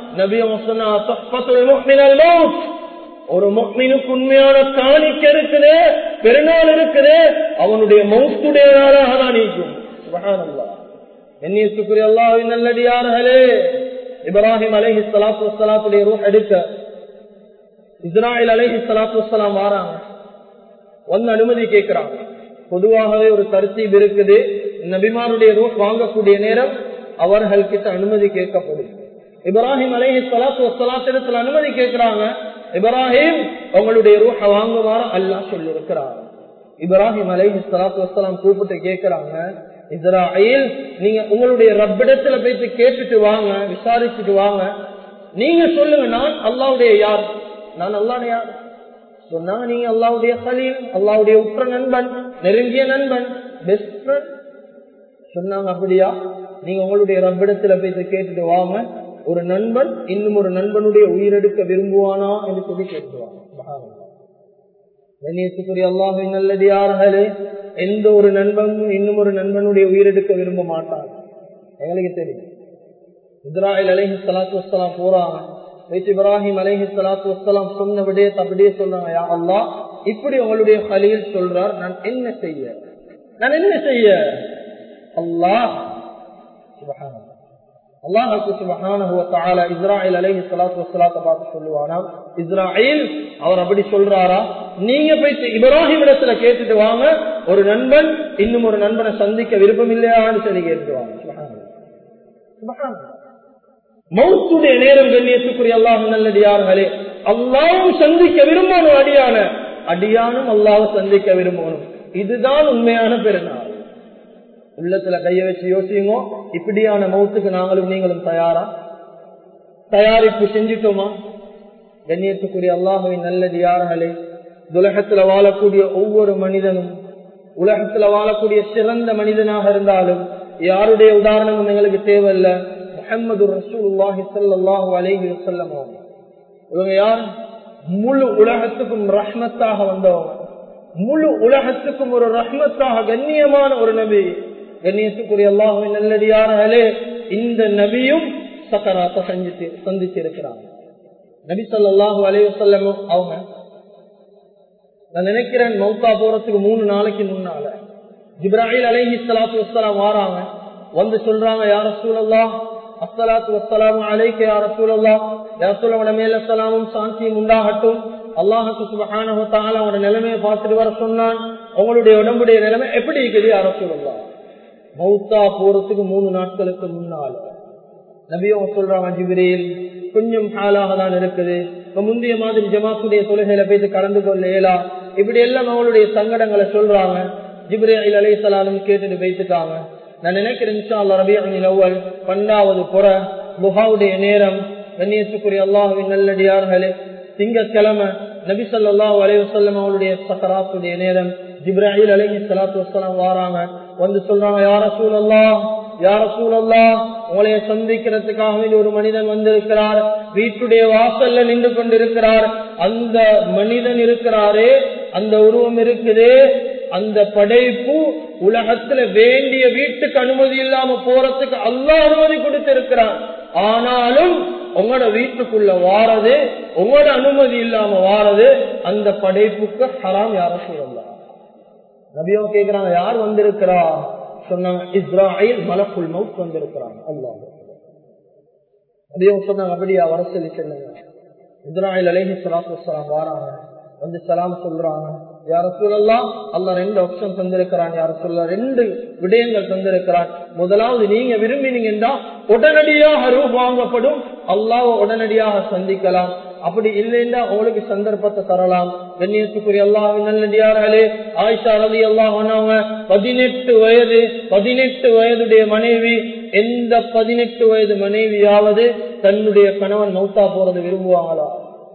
ஒரு மொக்மினுக்கு உண்மையான காணிக்க இருக்குது பெருநாள் இருக்குது அவனுடைய மௌத்துடைய நாளாக தான் நீக்கும் என்னியத்துக்குரிய அல்லாவின் நல்லடியார்களே இப்ராஹிம் அலஹி சலாத்து வசலாத்துடைய ரூ எடுக்க இஸ்ராயல் அலஹி சலாத்து வசலாம் வாராங்க வந்து அனுமதி கேட்கிறாங்க பொதுவாகவே ஒரு தர்த்தீப் இருக்குது நபிமாருடைய ரூட் வாங்கக்கூடிய நேரம் அவர்கள் கிட்ட அனுமதி கேட்கப்படும் இப்ராஹிம் அலஹி சலாத்து வசலாத்திடத்தில் அனுமதி கேட்கிறாங்க இப்ராஹிம் உங்களுடைய ரூஹ வாங்குமாறு அல்லாஹ் சொல்லிருக்கிறார் இப்ராஹிம் அலஹி சலாத்து வசலாம் கூப்பிட்டு கேட்கிறாங்க இஸ்ராயில் நீங்க உங்களுடைய ரப்பிடத்துல போயிட்டு கேட்டுட்டு வாங்க விசாரிச்சுட்டு வாங்க நீங்க சொல்லுங்க நான் அல்லாவுடைய யார் நான் அல்லாட யார் சொன்னா நீங்க அல்லாவுடைய கலீல் அல்லாவுடைய உற்ற நண்பன் நெருங்கிய நண்பன் பெஸ்ட் ஃப்ரெண்ட் சொன்னாங்க அப்படியா நீங்க உங்களுடைய ரப்பிடத்துல போயிட்டு கேட்டுட்டு வாங்க ஒரு நண்பன் இன்னும் ஒரு நண்பனுடைய உயிரெடுக்க விரும்புவானா என்று சொல்லி கேட்டுவாங்க கண்ணியத்துக்குரிய அல்லாஹின் நல்லடியார்களே எந்த ஒரு நண்பனும் இன்னும் ஒரு நண்பனுடைய உயிரெடுக்க விரும்ப மாட்டாங்க எங்களுக்கு தெரியும் இஸ்ராயல் அலஹி சலாத்து வசலாம் போறாங்க இப்ராஹிம் அலஹி சலாத்து வசலாம் சொன்ன விடயத்தை அப்படியே சொல்றாங்க யா அல்லா இப்படி உங்களுடைய கலியில் சொல்றார் நான் என்ன செய்ய நான் என்ன செய்ய அல்லாஹ் அல்லாஹுக்கு சுபஹானஹு வ தஆலா இஸ்ராயீல் அலைஹி ஸலாத்து வஸ்ஸலாத்தை பார்த்து சொல்லுவானா இஸ்ராயீல் அவர் அப்படி சொல்றாரா நீங்க போய் இப்ராஹிம் இடத்துல கேட்டுட்டு வாங்க ஒரு நண்பன் இன்னும் ஒரு நண்பனை சந்திக்க விருப்பம் இல்லையான்னு சொல்லி கேட்டுட்டு வாங்க சுபஹானல்லாஹ் மௌத்துடைய நேரம் கண்ணியத்துக்குரிய அல்லாஹ் நல்லடியார்களே அல்லாவும் சந்திக்க விரும்பணும் அடியான அடியானும் அல்லாவை சந்திக்க விரும்பணும் இதுதான் உண்மையான பெருநாள் உள்ளத்துல கைய வச்சு யோசியுங்க இப்படியான மௌத்துக்கு நாங்களும் நீங்களும் தயாரா தயாரிப்பு செஞ்சிட்டோமா கண்ணியத்துக்குரிய அல்லாஹுவின் நல்லது யார்களே துலகத்துல வாழக்கூடிய ஒவ்வொரு மனிதனும் உலகத்துல வாழக்கூடிய சிறந்த மனிதனாக இருந்தாலும் யாருடைய உதாரணமும் எங்களுக்கு தேவையில்ல முகமது ரசூலுல்லாஹி ஸல்லல்லாஹு அலைஹி வஸல்லம் அவங்க இவங்க யார் முழு உலகத்துக்கும் ரஹ்மத்தாக வந்தவங்க முழு உலகத்துக்கும் ஒரு ரஹ்மத்தாக கண்ணியமான ஒரு நபி கண்ணியத்துக்குரிய அல்லாஹுவின் நல்லடியார்களே இந்த நபியும் சக்கராத்த சந்தித்து சந்திச்சிருக்கிறாங்க நபி சொல்லாஹு அலைய சொல்லமும் அவங்க நான் நினைக்கிறேன் மௌத்தா போறதுக்கு மூணு நாளைக்கு முன்னால ஜிப்ராஹில் அலைஹி சலாத்து வசலாம் வாராங்க வந்து சொல்றாங்க யார சூழல்லா அஸ்ஸலாத்து வஸ்ஸலாமு அலைக்க யார சூழல்லா யார சூழவன மேல சலாமும் சாந்தியும் உண்டாகட்டும் அல்லாஹுக்கு சுபஹானஹு தஆலா அவனோட நிலைமையை பார்த்துட்டு வர சொன்னான் உங்களுடைய உடம்புடைய நிலைமை எப்படி இருக்குது யார சூழல்லா மௌத்தா போறதுக்கு மூணு நாட்களுக்கு முன்னால் நபியும் சொல்றாங்க ஜிபிரேல் கொஞ்சம் ஹாலாக தான் இருக்குது இப்ப முந்தைய மாதிரி ஜமாத்துடைய தொழுகையில போயிட்டு கலந்து கொள்ள இயலா இப்படி எல்லாம் அவங்களுடைய சங்கடங்களை சொல்றாங்க ஜிப்ரேல் அலை சலாலும் கேட்டுட்டு வைத்துட்டாங்க நான் நினைக்கிறேன் இன்ஷா அல்லா ரபியின் அவ்வல் பன்னெண்டாவது புற புகாவுடைய நேரம் கண்ணியத்துக்குரிய அல்லாஹுவின் நல்லடியார்களே திங்கக்கிழமை நபி சொல்லாஹ் அலைவசல்லம் அவளுடைய சக்கராத்துடைய நேரம் ஜிப்ராஹில் அலஹி சலாத்து வசலாம் வாராங்க வந்து சொல்றாங்க யார சூழல்லா யார சூழல்லா உங்களைய சந்திக்கிறதுக்காக ஒரு மனிதன் வந்திருக்கிறார் வீட்டுடைய வாசல்ல நின்று கொண்டிருக்கிறார் அந்த மனிதன் இருக்கிறாரே அந்த உருவம் இருக்குது அந்த படைப்பு உலகத்துல வேண்டிய வீட்டுக்கு அனுமதி இல்லாம போறதுக்கு அல்லா அனுமதி கொடுத்திருக்கிறார் ஆனாலும் உங்களோட வீட்டுக்குள்ள வாரது உங்களோட அனுமதி இல்லாம வாரது அந்த படைப்புக்கு ஹராம் யார சொல்லலாம் நபியோ கேக்குறாங்க யார் வந்திருக்கிறா சொன்னாங்க இஸ்ராயில் மலக்குள் மவுத் வந்திருக்கிறாங்க அல்லா நபியோ சொன்னாங்க அப்படியா வர சொல்லி சொன்னாங்க இஸ்ராயில் அலேஹி சலாத்து வலாம் வாராங்க வந்து சலாம் சொல்றாங்க யார சொல்லலாம் அல்ல ரெண்டு ஆப்ஷன் தந்திருக்கிறான் யார சொல்ல ரெண்டு விடயங்கள் தந்திருக்கிறான் முதலாவது நீங்க விரும்பினீங்கன்னா உடனடியாக ரூ வாங்கப்படும் அல்லாஹ் உடனடியாக சந்திக்கலாம் அப்படி இல்லைன்னா உங்களுக்கு சந்தர்ப்பத்தை தரலாம் கண்ணியத்துக்குரிய அல்லாஹ் நல்லடியார்களே ஆயிஷா ரவி அல்லாஹ் பதினெட்டு வயது பதினெட்டு வயதுடைய மனைவி எந்த பதினெட்டு வயது மனைவியாவது தன்னுடைய கணவன் மௌத்தா போறது விரும்புவாங்களா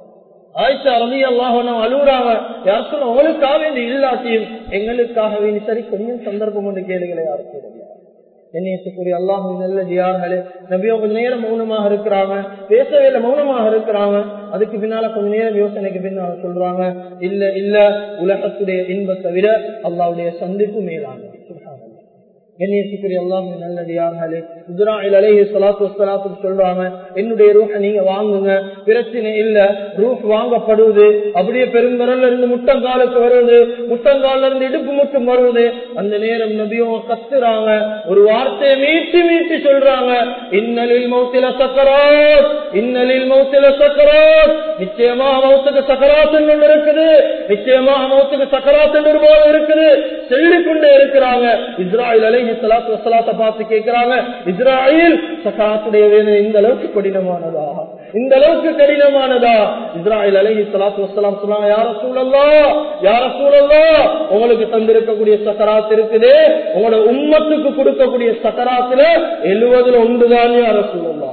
ஆயிஷா ரவி அல்லாஹ் அழுகுறாங்க யார் சொல்ல உங்களுக்காக வேண்டி இல்லாட்டியும் எங்களுக்காக வேண்டி சரி கொஞ்சம் சந்தர்ப்பம் ஒன்று கேளுங்களே யார் சொல்லுங்க என்னையத்துக்குரிய அல்லாஹு நல்ல ஜியார்களே நபியோ கொஞ்ச நேரம் மௌனமாக இருக்கிறாங்க பேசவே இல்லை மௌனமாக இருக்கிறாங்க அதுக்கு பின்னால கொஞ்ச நேரம் யோசனைக்கு பின்னால சொல்றாங்க இல்ல இல்ல உலகத்துடைய இன்பத்தை விட அல்லாவுடைய சந்திப்பு மேலானது கண்ணியத்துக்குரிய எல்லாம் நல்லடியார்களே இஸ்ராயில் அலைஹி சலாத்து வசலாத்து சொல்றாங்க என்னுடைய ரூஹ நீங்க வாங்குங்க பிரச்சனை இல்ல ரூஹ் வாங்கப்படுவது அப்படியே பெருங்கரல்ல இருந்து முட்டங்காலுக்கு வருவது முட்டங்கால இருந்து இடுப்பு முட்டும் வருவது அந்த நேரம் நபியும் கத்துறாங்க ஒரு வார்த்தையை மீட்டி மீட்டி சொல்றாங்க இன்னலில் மௌத்தில சக்கராத் இன்னலில் மௌத்தில சக்கராத் நிச்சயமா மௌத்துக்கு சக்கராத் ஒன்று இருக்குது நிச்சயமா மௌத்துக்கு சக்கராத் என்று போல இருக்குது சொல்லிக்கொண்டே இருக்கிறாங்க இஸ்ராயில் அலை சலாத்து வசலாத்த பார்த்து கேட்கிறாங்க இஸ்ராயில் சகாத்துடைய வேதனை இந்த அளவுக்கு கடினமானதா இந்த அளவுக்கு கடினமானதா இஸ்ராயில் அலஹி சலாத்து வசலாம் சொன்னாங்க யார சூழல்லா யார சூழல்லா உங்களுக்கு தந்திருக்கக்கூடிய சக்கராத் இருக்குது உங்களோட உம்மத்துக்கு கொடுக்கக்கூடிய சக்கராத்துல எழுவதுல ஒன்றுதான் யார சூழல்லா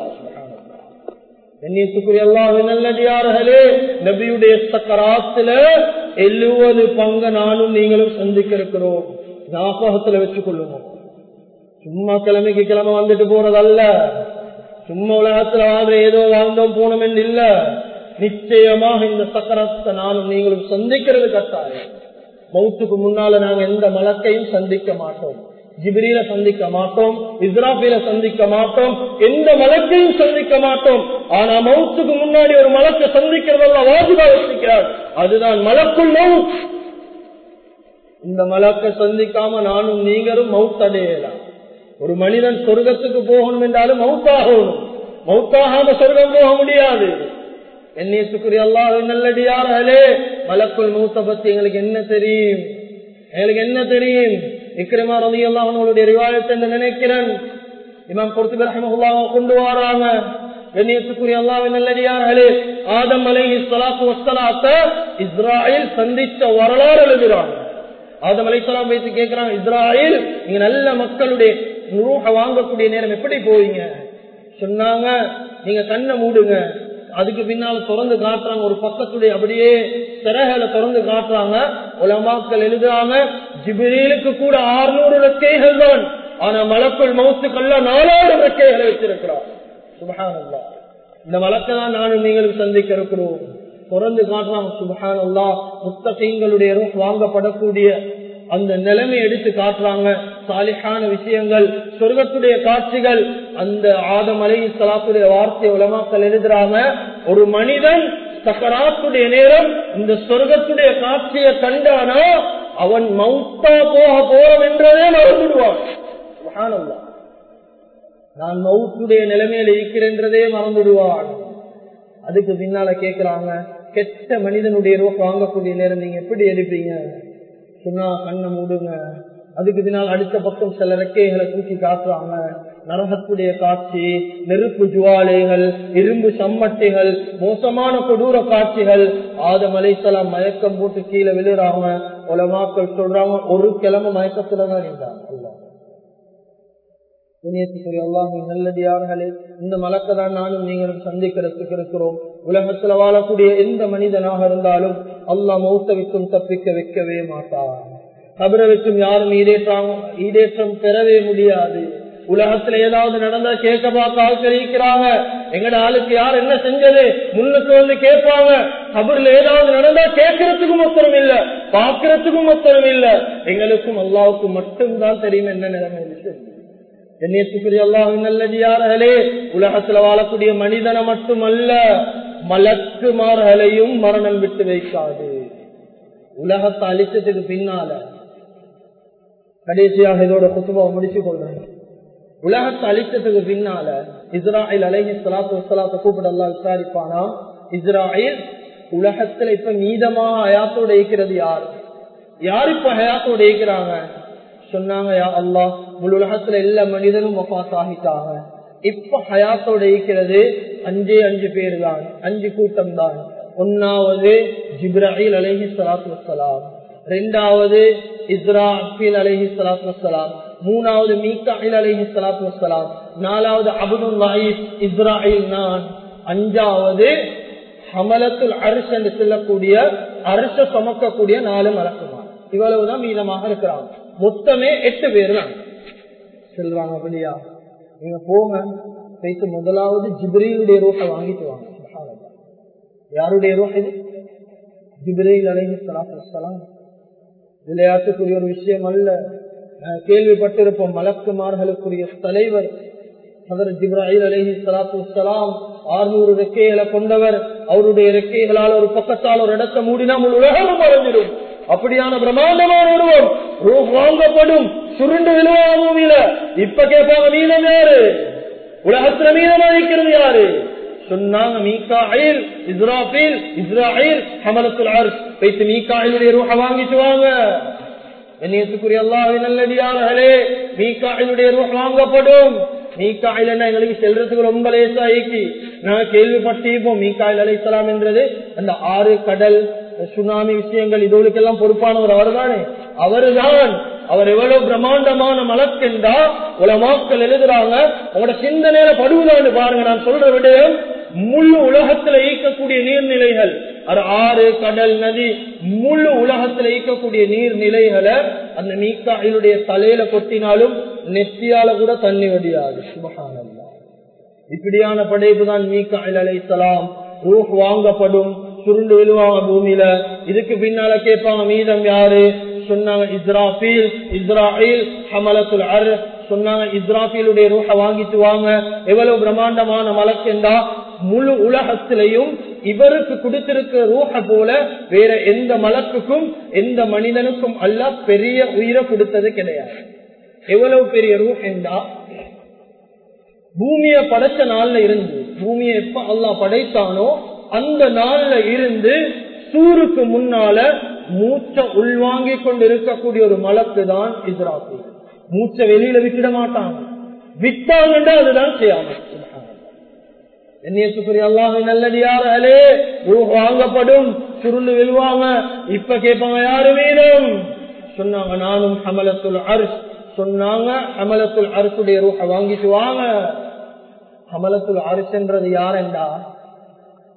கண்ணியத்துக்குரிய அல்லாஹ் நல்லடியார்களே நபியுடைய சக்கராத்துல எழுவது பங்கு நானும் நீங்களும் சந்திக்க இருக்கிறோம் ஞாபகத்துல வச்சுக் கொள்ளுவோம் சும்மா கிழமைக்கு கிழமை வந்துட்டு போறதல்ல சும்மா உலகத்துல வாழ்ற ஏதோ வாழ்ந்தோம் போனோம் என்று இல்ல நிச்சயமாக இந்த சக்கரத்தை நானும் நீங்களும் சந்திக்கிறது கட்டாயம் மௌத்துக்கு முன்னால நாங்க எந்த மலக்கையும் சந்திக்க மாட்டோம் ஜிபிரியில சந்திக்க மாட்டோம் இஸ்ராபில சந்திக்க மாட்டோம் எந்த மலக்கையும் சந்திக்க மாட்டோம் ஆனா மௌத்துக்கு முன்னாடி ஒரு மலத்தை சந்திக்கிறதெல்லாம் வாஜிபா வச்சிருக்கிறார் அதுதான் மலக்குள் மவுத் இந்த மலக்கை சந்திக்காம நானும் நீங்களும் மவுத் அடையலாம் ஒரு மனிதன் சொர்க்கத்துக்கு போகணும் என்றாலும் மவுத்தாகணும் மவுத்தாகாம சொர்க்கம் போக முடியாது என்னையத்துக்குரிய அல்லாஹ் நல்லடியார்களே மலக்குள் மௌத்த பத்தி எங்களுக்கு என்ன தெரியும் எங்களுக்கு என்ன தெரியும் விக்ரமா ரவி எல்லாம் அவங்களுடைய ரிவாயத்தை நினைக்கிறேன் இமாம் பொறுத்து ரஹமஹுல்லாவை கொண்டு வராங்க கண்ணியத்துக்குரிய அல்லாவின் நல்லடியார்களே ஆதம் அலை சலாத்து வசலாத்த இஸ்ராயில் சந்திச்ச வரலாறு எழுதுறாங்க ஆதம் அலைசலாம் வைத்து கேட்கிறாங்க இஸ்ராயில் நீங்க நல்ல மக்களுடைய ரூஹ வாங்கக்கூடிய நேரம் எப்படி போவீங்க சொன்னாங்க நீங்க கண்ணை மூடுங்க அதுக்கு பின்னால திறந்து காட்டுறாங்க ஒரு பக்கத்துடைய அப்படியே சிறகளை திறந்து காட்டுறாங்க உலமாக்கள் எழுதுறாங்க ஜிபிரீலுக்கு கூட ஆறுநூறு ரெக்கைகள் தான் ஆனா மலக்குள் மவுத்துக்கல்ல நாலாயிரம் ரெக்கைகளை வச்சிருக்கிறார் சுபஹானல்லா இந்த வழக்கை தான் நானும் நீங்களும் சந்திக்க இருக்கிறோம் திறந்து காட்டுறாங்க சுபஹானல்லா முத்தகைங்களுடைய ரூஹ் வாங்கப்படக்கூடிய அந்த நிலைமை எடுத்து காட்டுறாங்க சாலிஹான விஷயங்கள் சொர்க்கத்துடைய காட்சிகள் அந்த ஆதம் அலை சலாத்துடைய வார்த்தை உலமாக்கள் எழுதுறாங்க ஒரு மனிதன் சக்கராத்துடைய நேரம் இந்த சொர்க்கத்துடைய காட்சியை கண்டானா அவன் மௌத்தா போக போறோம் என்றதே மறந்துடுவான் சுபஹானல்லாஹ். நான் மவுத்துடைய நிலைமையில இருக்கிறேன்றதே மறந்துடுவான் அதுக்கு பின்னால கேக்குறாங்க கெட்ட மனிதனுடைய ரூப வாங்கக்கூடிய நேரம் நீங்க எப்படி எடுப்பீங்க சொன்னா கண்ணை மூடுங்க அதுக்கு பின்னால் அடுத்த பக்கம் சில ரெக்கைகளை தூக்கி காட்டுறாங்க நரகத்துடைய காட்சி நெருப்பு ஜுவாலைகள் இரும்பு சம்மட்டிகள் மோசமான கொடூர காட்சிகள் ஆதம் அலைசலாம் மயக்கம் போட்டு கீழே விழுறாங்க உலமாக்கள் சொல்றாங்க ஒரு கிழமை மயக்கத்துலதான் இருந்தாங்க அல்லாஹ் இணையத்துக்குரிய அல்லாஹின் நல்லடியார்களே இந்த மலக்கை தான் நானும் நீங்களும் சந்திக்கிறதுக்கு இருக்கிறோம் உலகத்துல வாழக்கூடிய எந்த மனிதனாக இருந்தாலும் அல்லாஹ் மௌத்த விட்டும் தப்பிக்க வைக்கவே மாட்டார் கபரை வச்சும் யாரும் ஈடேற்றாங்க ஈடேற்றம் பெறவே முடியாது உலகத்துல ஏதாவது நடந்தா கேட்க பார்க்க ஆட்கள் இருக்கிறாங்க எங்கட ஆளுக்கு யார் என்ன செஞ்சது முன்னுக்கு வந்து கேட்பாங்க கபர்ல ஏதாவது நடந்தா கேட்கறதுக்கும் ஒத்தரம் இல்ல பாக்குறதுக்கும் ஒத்தரம் இல்ல எங்களுக்கும் அல்லாவுக்கும் மட்டும்தான் தெரியும் என்ன நிலைமை விஷயம் கண்ணியத்துக்குரிய அல்லாஹின் நல்லடியார்களே உலகத்துல வாழக்கூடிய மனிதனை மட்டுமல்ல மலக்குமார்களையும் மரணம் விட்டு வைக்காது உலகத்தை அழிச்சதுக்கு பின்னால கடைசியாக இதோட குத்துபாவை முடிச்சு கொள்றேன் உலகத்தை அழிச்சதுக்கு பின்னால இஸ்ராயில் அலைஹி சலாத்து வசலாத்தை கூப்பிட எல்லாம் விசாரிப்பானா இஸ்ராயில் உலகத்துல இப்ப மீதமாக ஹயாத்தோட இருக்கிறது யார் யார் இப்ப ஹயாத்தோட இருக்கிறாங்க சொன்னாங்க யா அல்லாஹ் முழு உலகத்துல எல்லா மனிதனும் வஃபாத் ஆகிட்டாங்க இப்ப ஹயாத்தோட இருக்கிறது அஞ்சே அஞ்சு பேர் தான் அஞ்சு கூட்டம் தான் ஒன்னாவது ஜிப்ராஹில் அலஹி சலாத்து வசலாம் ரெண்டாவது இஸ்ராஃபில் அலஹி சலாத்து வசலாம் மூணாவது மீக்காயில் அலஹி சலாத்து வசலாம் நாலாவது அபுதுல்லாஹி இஸ்ராயில் நான் அஞ்சாவது ஹமலத்துல் அரிச என்று சொல்லக்கூடிய அரச சுமக்கக்கூடிய நாலு மலக்குமார் இவ்வளவுதான் மீதமாக இருக்கிறாங்க மொத்தமே எட்டு பேர் தான் சொல்றாங்க அப்படியா நீங்க போங்க போயிட்டு முதலாவது ஜிப்ரீலுடைய ரூட்டை வாங்கிட்டு வாங்க சுப்ஹானல்லாஹ். யாருடைய ரூட் இது ஜிப்ரீல் அலைஹி ஸலாத்து வஸ்ஸலாம் விளையாட்டுக்குரிய ஒரு விஷயம் அல்ல அஹ் கேள்விப்பட்டிருப்போம் மலக்குமார்களுக்குரிய தலைவர் அவர் ஜிப்ராஹில் அலஹி சலாத்து வலாம் ஆறுநூறு ரெக்கைகளை கொண்டவர் அவருடைய ரெக்கைகளால் ஒரு பக்கத்தால் ஒரு இடத்தை மூடினா முழு உலகம் மறைஞ்சிடும் அப்படியான பிரம்மாண்டமான உருவம் ரூப் வாங்கப்படும் சுருண்டு விழுவா பூமியில இப்ப கேட்பாங்க மீனம் யாரு உலகத்துல மீனமா இருக்கிறது யாரு சொன்னாங்க மீகாயில் இஸ்ராஃபில் இஸ்ராயில் ஹமலத்துல் அர்ஷ் வைத்து மீகாயிலுடைய ரூஹ வாங்கிட்டு வாங்க கண்ணியத்துக்குரிய அல்லாஹின் நல்லடியார்களே மீகாயிலுடைய ரூஹ் வாங்கப்படும் மீகாயில் என்ன எங்களுக்கு செல்றதுக்கு ரொம்ப லேசா ஈக்கி நாங்க கேள்விப்பட்டிருப்போம் மீகாயில் அலைசலாம் என்றது அந்த ஆறு கடல் சுனாமி விஷயங்கள் இதோடுக்கெல்லாம் பொறுப்பானவர் அவர்தானே அவர்தான் அவர் எவ்வளவு பிரம்மாண்டமான மலக்கென்றா உலமாக்கள் எழுதுறாங்க உங்களோட சிந்தனையில படுவதான்னு பாருங்க நான் சொல்ற விடயம் முழு உலகத்துல ஈக்கக்கூடிய நீர்நிலைகள் அது ஆறு கடல் நதி முழு உலகத்துல ஈக்கக்கூடிய நீர்நிலைகளை அந்த மீக்காயிலுடைய தலையில கொட்டினாலும் நெத்தியால கூட தண்ணி வடியாது சுபகானல்லா இப்படியான படைப்பு தான் மீக்காயில் அலைசலாம் ரூஹ் வாங்கப்படும் சுருண்டு விழுவாங்க பூமியில இதுக்கு பின்னால கேட்பாங்க மீதம் யாரு சொன்னாங்க இஸ்ராஃபீல் இஸ்ராயில் ஹமலத்துல் அர் சொன்னாங்க இஸ்ராஃபீலுடைய ரூஹ வாங்கிட்டு வாங்க எவ்வளவு பிரம்மாண்டமான மலக்கெண்டா முழு உலகத்திலையும் இவருக்கு கொடுத்திருக்கிற ரூஹ போல வேற எந்த மலக்குக்கும் எந்த மனிதனுக்கும் அல்ல பெரிய உயிரை கொடுத்தது கிடையாது எவ்வளவு பெரிய ரூஹ் என்றா பூமியை படைச்ச நாள்ல இருந்து பூமியை எப்ப அல்லாஹ் படைத்தானோ அந்த நாள்ல இருந்து சூருக்கு முன்னால மூச்ச உள்வாங்கிக் கொண்டு இருக்கக்கூடிய ஒரு மலக்கு தான் இஸ்ராஃபி மூச்ச வெளியில விட்டுட மாட்டாங்க விட்டாங்கன்னா அதுதான் செய்யாம என்னையத்துக்குரிய அல்லாஹ் நல்லடியார்களே ரூஹ் வாங்கப்படும் சுருண்டு விழுவாங்க இப்ப கேட்பாங்க யாரு மீதும் சொன்னாங்க நானும் ஹமலத்துல் அரிஸ் சொன்னாங்க ஹமலத்துல் அரிசுடைய ரூஹ வாங்கிட்டு வாங்க ஹமலத்துல் அரிசுன்றது யாரெண்டா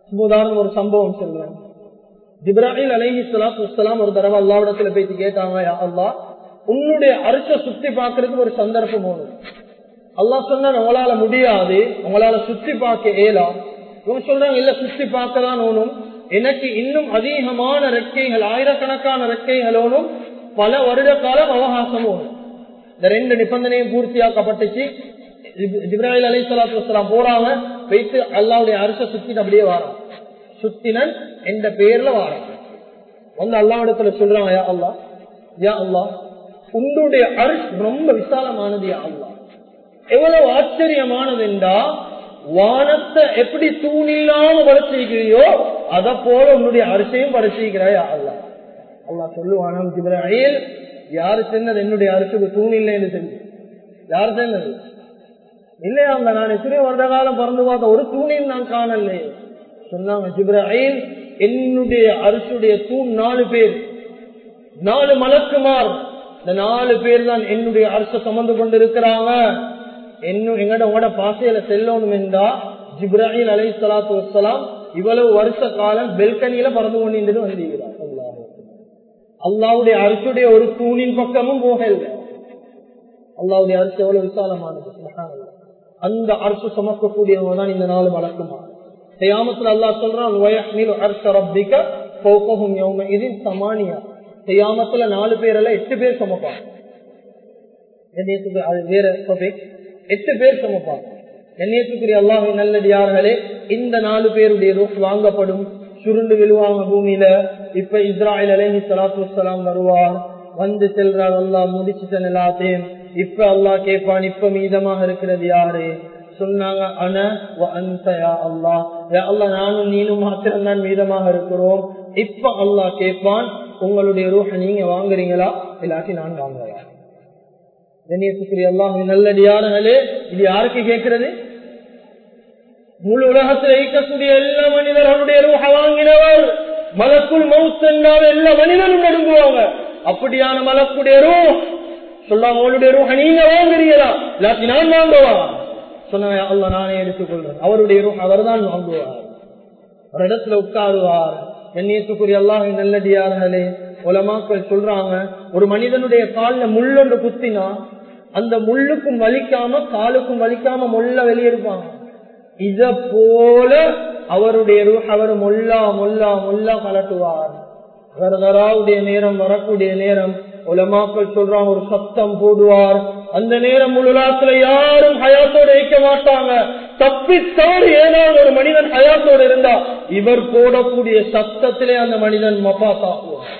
உதாரணம் ஒரு சம்பவம் சொல்றேன் ஜிப்ராஹில் அலஹி சலாத்து வலாம் ஒரு தடவை அல்லாவிடத்துல பேசி கேட்டாங்க அல்லா உன்னுடைய அரிச சுத்தி பாக்குறதுக்கு ஒரு சந்தர்ப்பம் ஒண்ணு அல்லாஹ் சொன்னா உங்களால முடியாது உங்களால சுத்தி பார்க்க இயலாம் இவங்க சொல்றாங்க இல்ல சுத்தி பார்க்கதான் ஓனும் எனக்கு இன்னும் அதிகமான ரெக்கைகள் ஆயிரக்கணக்கான ரெக்கைகளோனும் பல வருட காலம் அவகாசம் ஓனும் இந்த ரெண்டு நிபந்தனையும் பூர்த்தியாக்கப்பட்டுச்சு ஜிப்ராஹில் அலி சலாத்து வலாம் போறாங்க வைத்து அல்லாவுடைய அரச சுத்திட்டு அப்படியே வாரான் சுத்தினன் என்ற பெயர்ல வாரான் வந்து அல்லாவிடத்துல சொல்றாங்க யா அல்லா யா அல்லா உன்னுடைய அரிசி ரொம்ப விசாலமானது யா அல்லா எவ்வளவு ஆச்சரியமானது என்றா வானத்தை எப்படி தூணில்லாம படைச்சிருக்கிறியோ அத போல உன்னுடைய அரிசையும் படைச்சிருக்கிறாயா அல்லா அல்லா சொல்லுவானாம் ஜிப்ராஹில் யாரு சென்னது என்னுடைய அரிசுக்கு தூண் இல்லைன்னு செஞ்சு யார் சென்னது இல்லையா அந்த நான் எத்தனையோ வருட காலம் பிறந்து பார்த்த ஒரு தூணையும் நான் காணலையே சொன்னாங்க ஜிப்ராஹில் என்னுடைய அரசுடைய தூண் நாலு பேர் நாலு மலக்குமார் இந்த நாலு பேர் தான் என்னுடைய அரசு சுமந்து கொண்டு இருக்கிறாங்க இன்னும் எங்கட உங்களோட பாசையில செல்லணும் என்றா ஜிப்ராஹில் அலை சலாத்து வசலாம் இவ்வளவு வருஷ காலம் பெல்கனியில பறந்து கொண்டு வந்திருக்கிறார் அல்லாவுடைய அரசுடைய ஒரு தூணின் பக்கமும் போக இல்லை அல்லாவுடைய அரசு எவ்வளவு விசாலமானது அந்த அரசு சுமக்கக்கூடியவங்க தான் இந்த நாலு வழக்குமா செய்யாமத்துல அல்லா சொல்றான் இது சமானியா செய்யாமத்துல நாலு பேர்ல எட்டு பேர் சமப்பாங்க அது வேற எட்டு பேர் சமப்பாங்க எண்ணியத்துக்குரிய அல்லாஹை நல்லடியார்களே இந்த நாலு பேருடைய ரூப் வாங்கப்படும் சுருண்டு விழுவாங்க பூமியில இப்ப இஸ்ராயல் அலேஹி சலாத்து வலாம் வருவார் வந்து செல்றார் அல்லா முடிச்சுட்டேன் எல்லாத்தையும் இப்ப அல்லா கேட்பான் இப்ப மீதமாக இருக்கிறது யாரு சொன்னாங்க அன அல்லா அல்லா நானும் நீனும் மாத்திரம் தான் மீதமாக இருக்கிறோம் இப்ப அல்லா கேட்பான் உங்களுடைய ரூஹ நீங்க வாங்குறீங்களா இல்லாட்டி நான் வாங்குறேன் கண்ணியத்துக்குரிய அல்லாஹ் நல்லடியார்களே இது யாருக்கு கேட்கிறது முழு உலகத்தில் ஈக்கக்கூடிய எல்லா மனிதர்களுடைய ரூஹ வாங்கினவர் மலக்குள் மவுத் என்றால் எல்லா மனிதனும் நடுங்குவாங்க அப்படியான மலக்குடைய ரூ சொல்லாம அவளுடைய ரூஹ நீங்க வாங்குறீங்களா இல்லாட்டி நான் வாங்குவா சொன்ன அல்ல நானே எடுத்துக்கொள்றேன் அவருடைய ரூஹ் அவர் தான் வாங்குவார் ஒரு இடத்துல உட்காருவார் கண்ணியத்துக்குரிய அல்லாஹ் நல்லடியார்களே உலமாக்கள் சொல்றாங்க ஒரு மனிதனுடைய காலில் முள்ளொன்று குத்தினா அந்த முள்ளுக்கும் வலிக்காம காலுக்கும் வலிக்காம முள்ள வெளியெடுப்பாங்க இத போல அவருடைய அவர் முல்லா முல்லா முல்லா கலட்டுவார் வரதராவுடைய நேரம் வரக்கூடிய நேரம் உலமாக்கள் சொல்றாங்க ஒரு சத்தம் போடுவார் அந்த நேரம் முழுலாத்துல யாரும் ஹயாத்தோடு வைக்க மாட்டாங்க தப்பி தவறு ஏதாவது ஒரு மனிதன் ஹயாத்தோடு இருந்தா இவர் போடக்கூடிய சத்தத்திலே அந்த மனிதன் மப்பா தாக்குவார்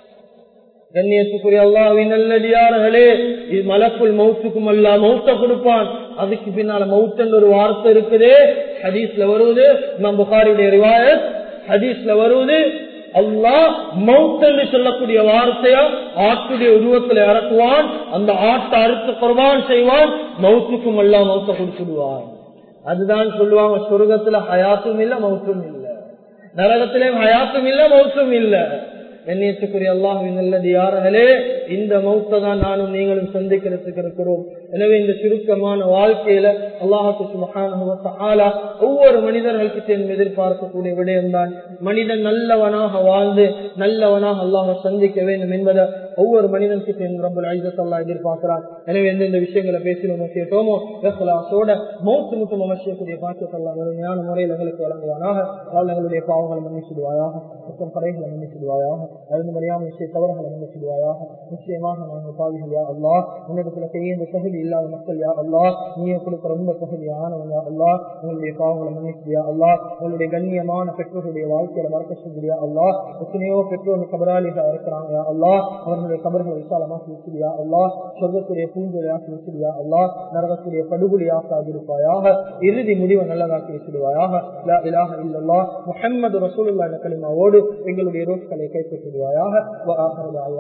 கண்ணியத்துக்குரிய அல்லாவின் நல்லடியார்களே இது மலக்குள் மௌத்துக்கும் அல்ல மௌத்த கொடுப்பான் அதுக்கு பின்னால மௌத்தன் ஒரு வார்த்தை இருக்குது ஹதீஸ்ல வருவது நம் புகாரியுடைய ரிவாயத் ஹதீஸ்ல வருவது அல்லாஹ் மவுத் என்று சொல்லக்கூடிய வார்த்தையா ஆட்டுடைய உருவத்தில் இறக்குவான் அந்த ஆட்டை அறுத்து குர்பான் செய்வான் மவுத்துக்கும் எல்லாம் மௌத்த கொடுத்துடுவான் அதுதான் சொல்லுவாங்க சொர்க்கத்துல ஹயாத்தும் இல்ல மவுத்தும் இல்ல நரகத்திலேயும் ஹயாத்தும் இல்ல மவுத்தும் இல்ல கண்ணியத்துக்குரிய அல்லாஹின் நல்லது யார்களே இந்த மௌத்தை தான் நானும் நீங்களும் சந்திக்கிறதுக்கு இருக்கிறோம் எனவே இந்த சுருக்கமான வாழ்க்கையில அல்லாஹுக்கு மகான ஒவ்வொரு மனிதர்களுக்கு எதிர்பார்க்கக்கூடிய விடயம்தான் மனிதன் நல்லவனாக வாழ்ந்து நல்லவனாக அல்லாஹ் சந்திக்க வேண்டும் என்பதை ஒவ்வொரு மனிதனுக்கு ரொம்ப ஐதத்தல்லா எதிர்பார்க்கிறார் எனவே எந்தெந்த விஷயங்களை பேசினோமோ கேட்டோமோ ரசலாசோட மௌத்து முட்டும் அமைச்சக்கூடிய பாக்கியத்தல்லா முழுமையான முறையில் எங்களுக்கு வழங்குவானாக எங்களுடைய பாவங்களை மன்னிச்சிடுவாயாக குற்றம் கடைகளை மன்னிச்சிடுவாயாக அறிந்து மறியாமல் நிச்சய தவறுகளை மன்னிச்சிடுவாயாக நிச்சயமாக நாங்கள் பாவிகள் யா அல்லா உன்னிடத்துல செய்ய இந்த தகுதி இல்லாத மக்கள் யா அல்லா நீ கொடுக்க ரொம்ப தகுதியானவன் யா அல்லா உங்களுடைய பாவங்களை மன்னிச்சியா அல்லா உங்களுடைய கண்ணியமான பெற்றோருடைய வாழ்க்கையில மறக்க செஞ்சியா அல்லா எத்தனையோ பெற்றோர் கபராளிகளா இருக்கிறாங்க யா அல்லா அவர்களுடைய கபர்களை விசாலமாக்கி வச்சிருயா அல்லா சொர்க்கத்துடைய பூஞ்சொலியாக்கி வச்சிருயா அல்லா நரகத்துடைய படுகொலியாக்காக இருப்பாயாக இறுதி முடிவை நல்லதாக்கி வச்சிடுவாயாக லா இலாஹ இல்லல்லா முஹம்மது ரசூலுல்லாஹி கலிமாவோடு எங்களுடைய ரோட்களை கைப்பற்றிடுவாயாக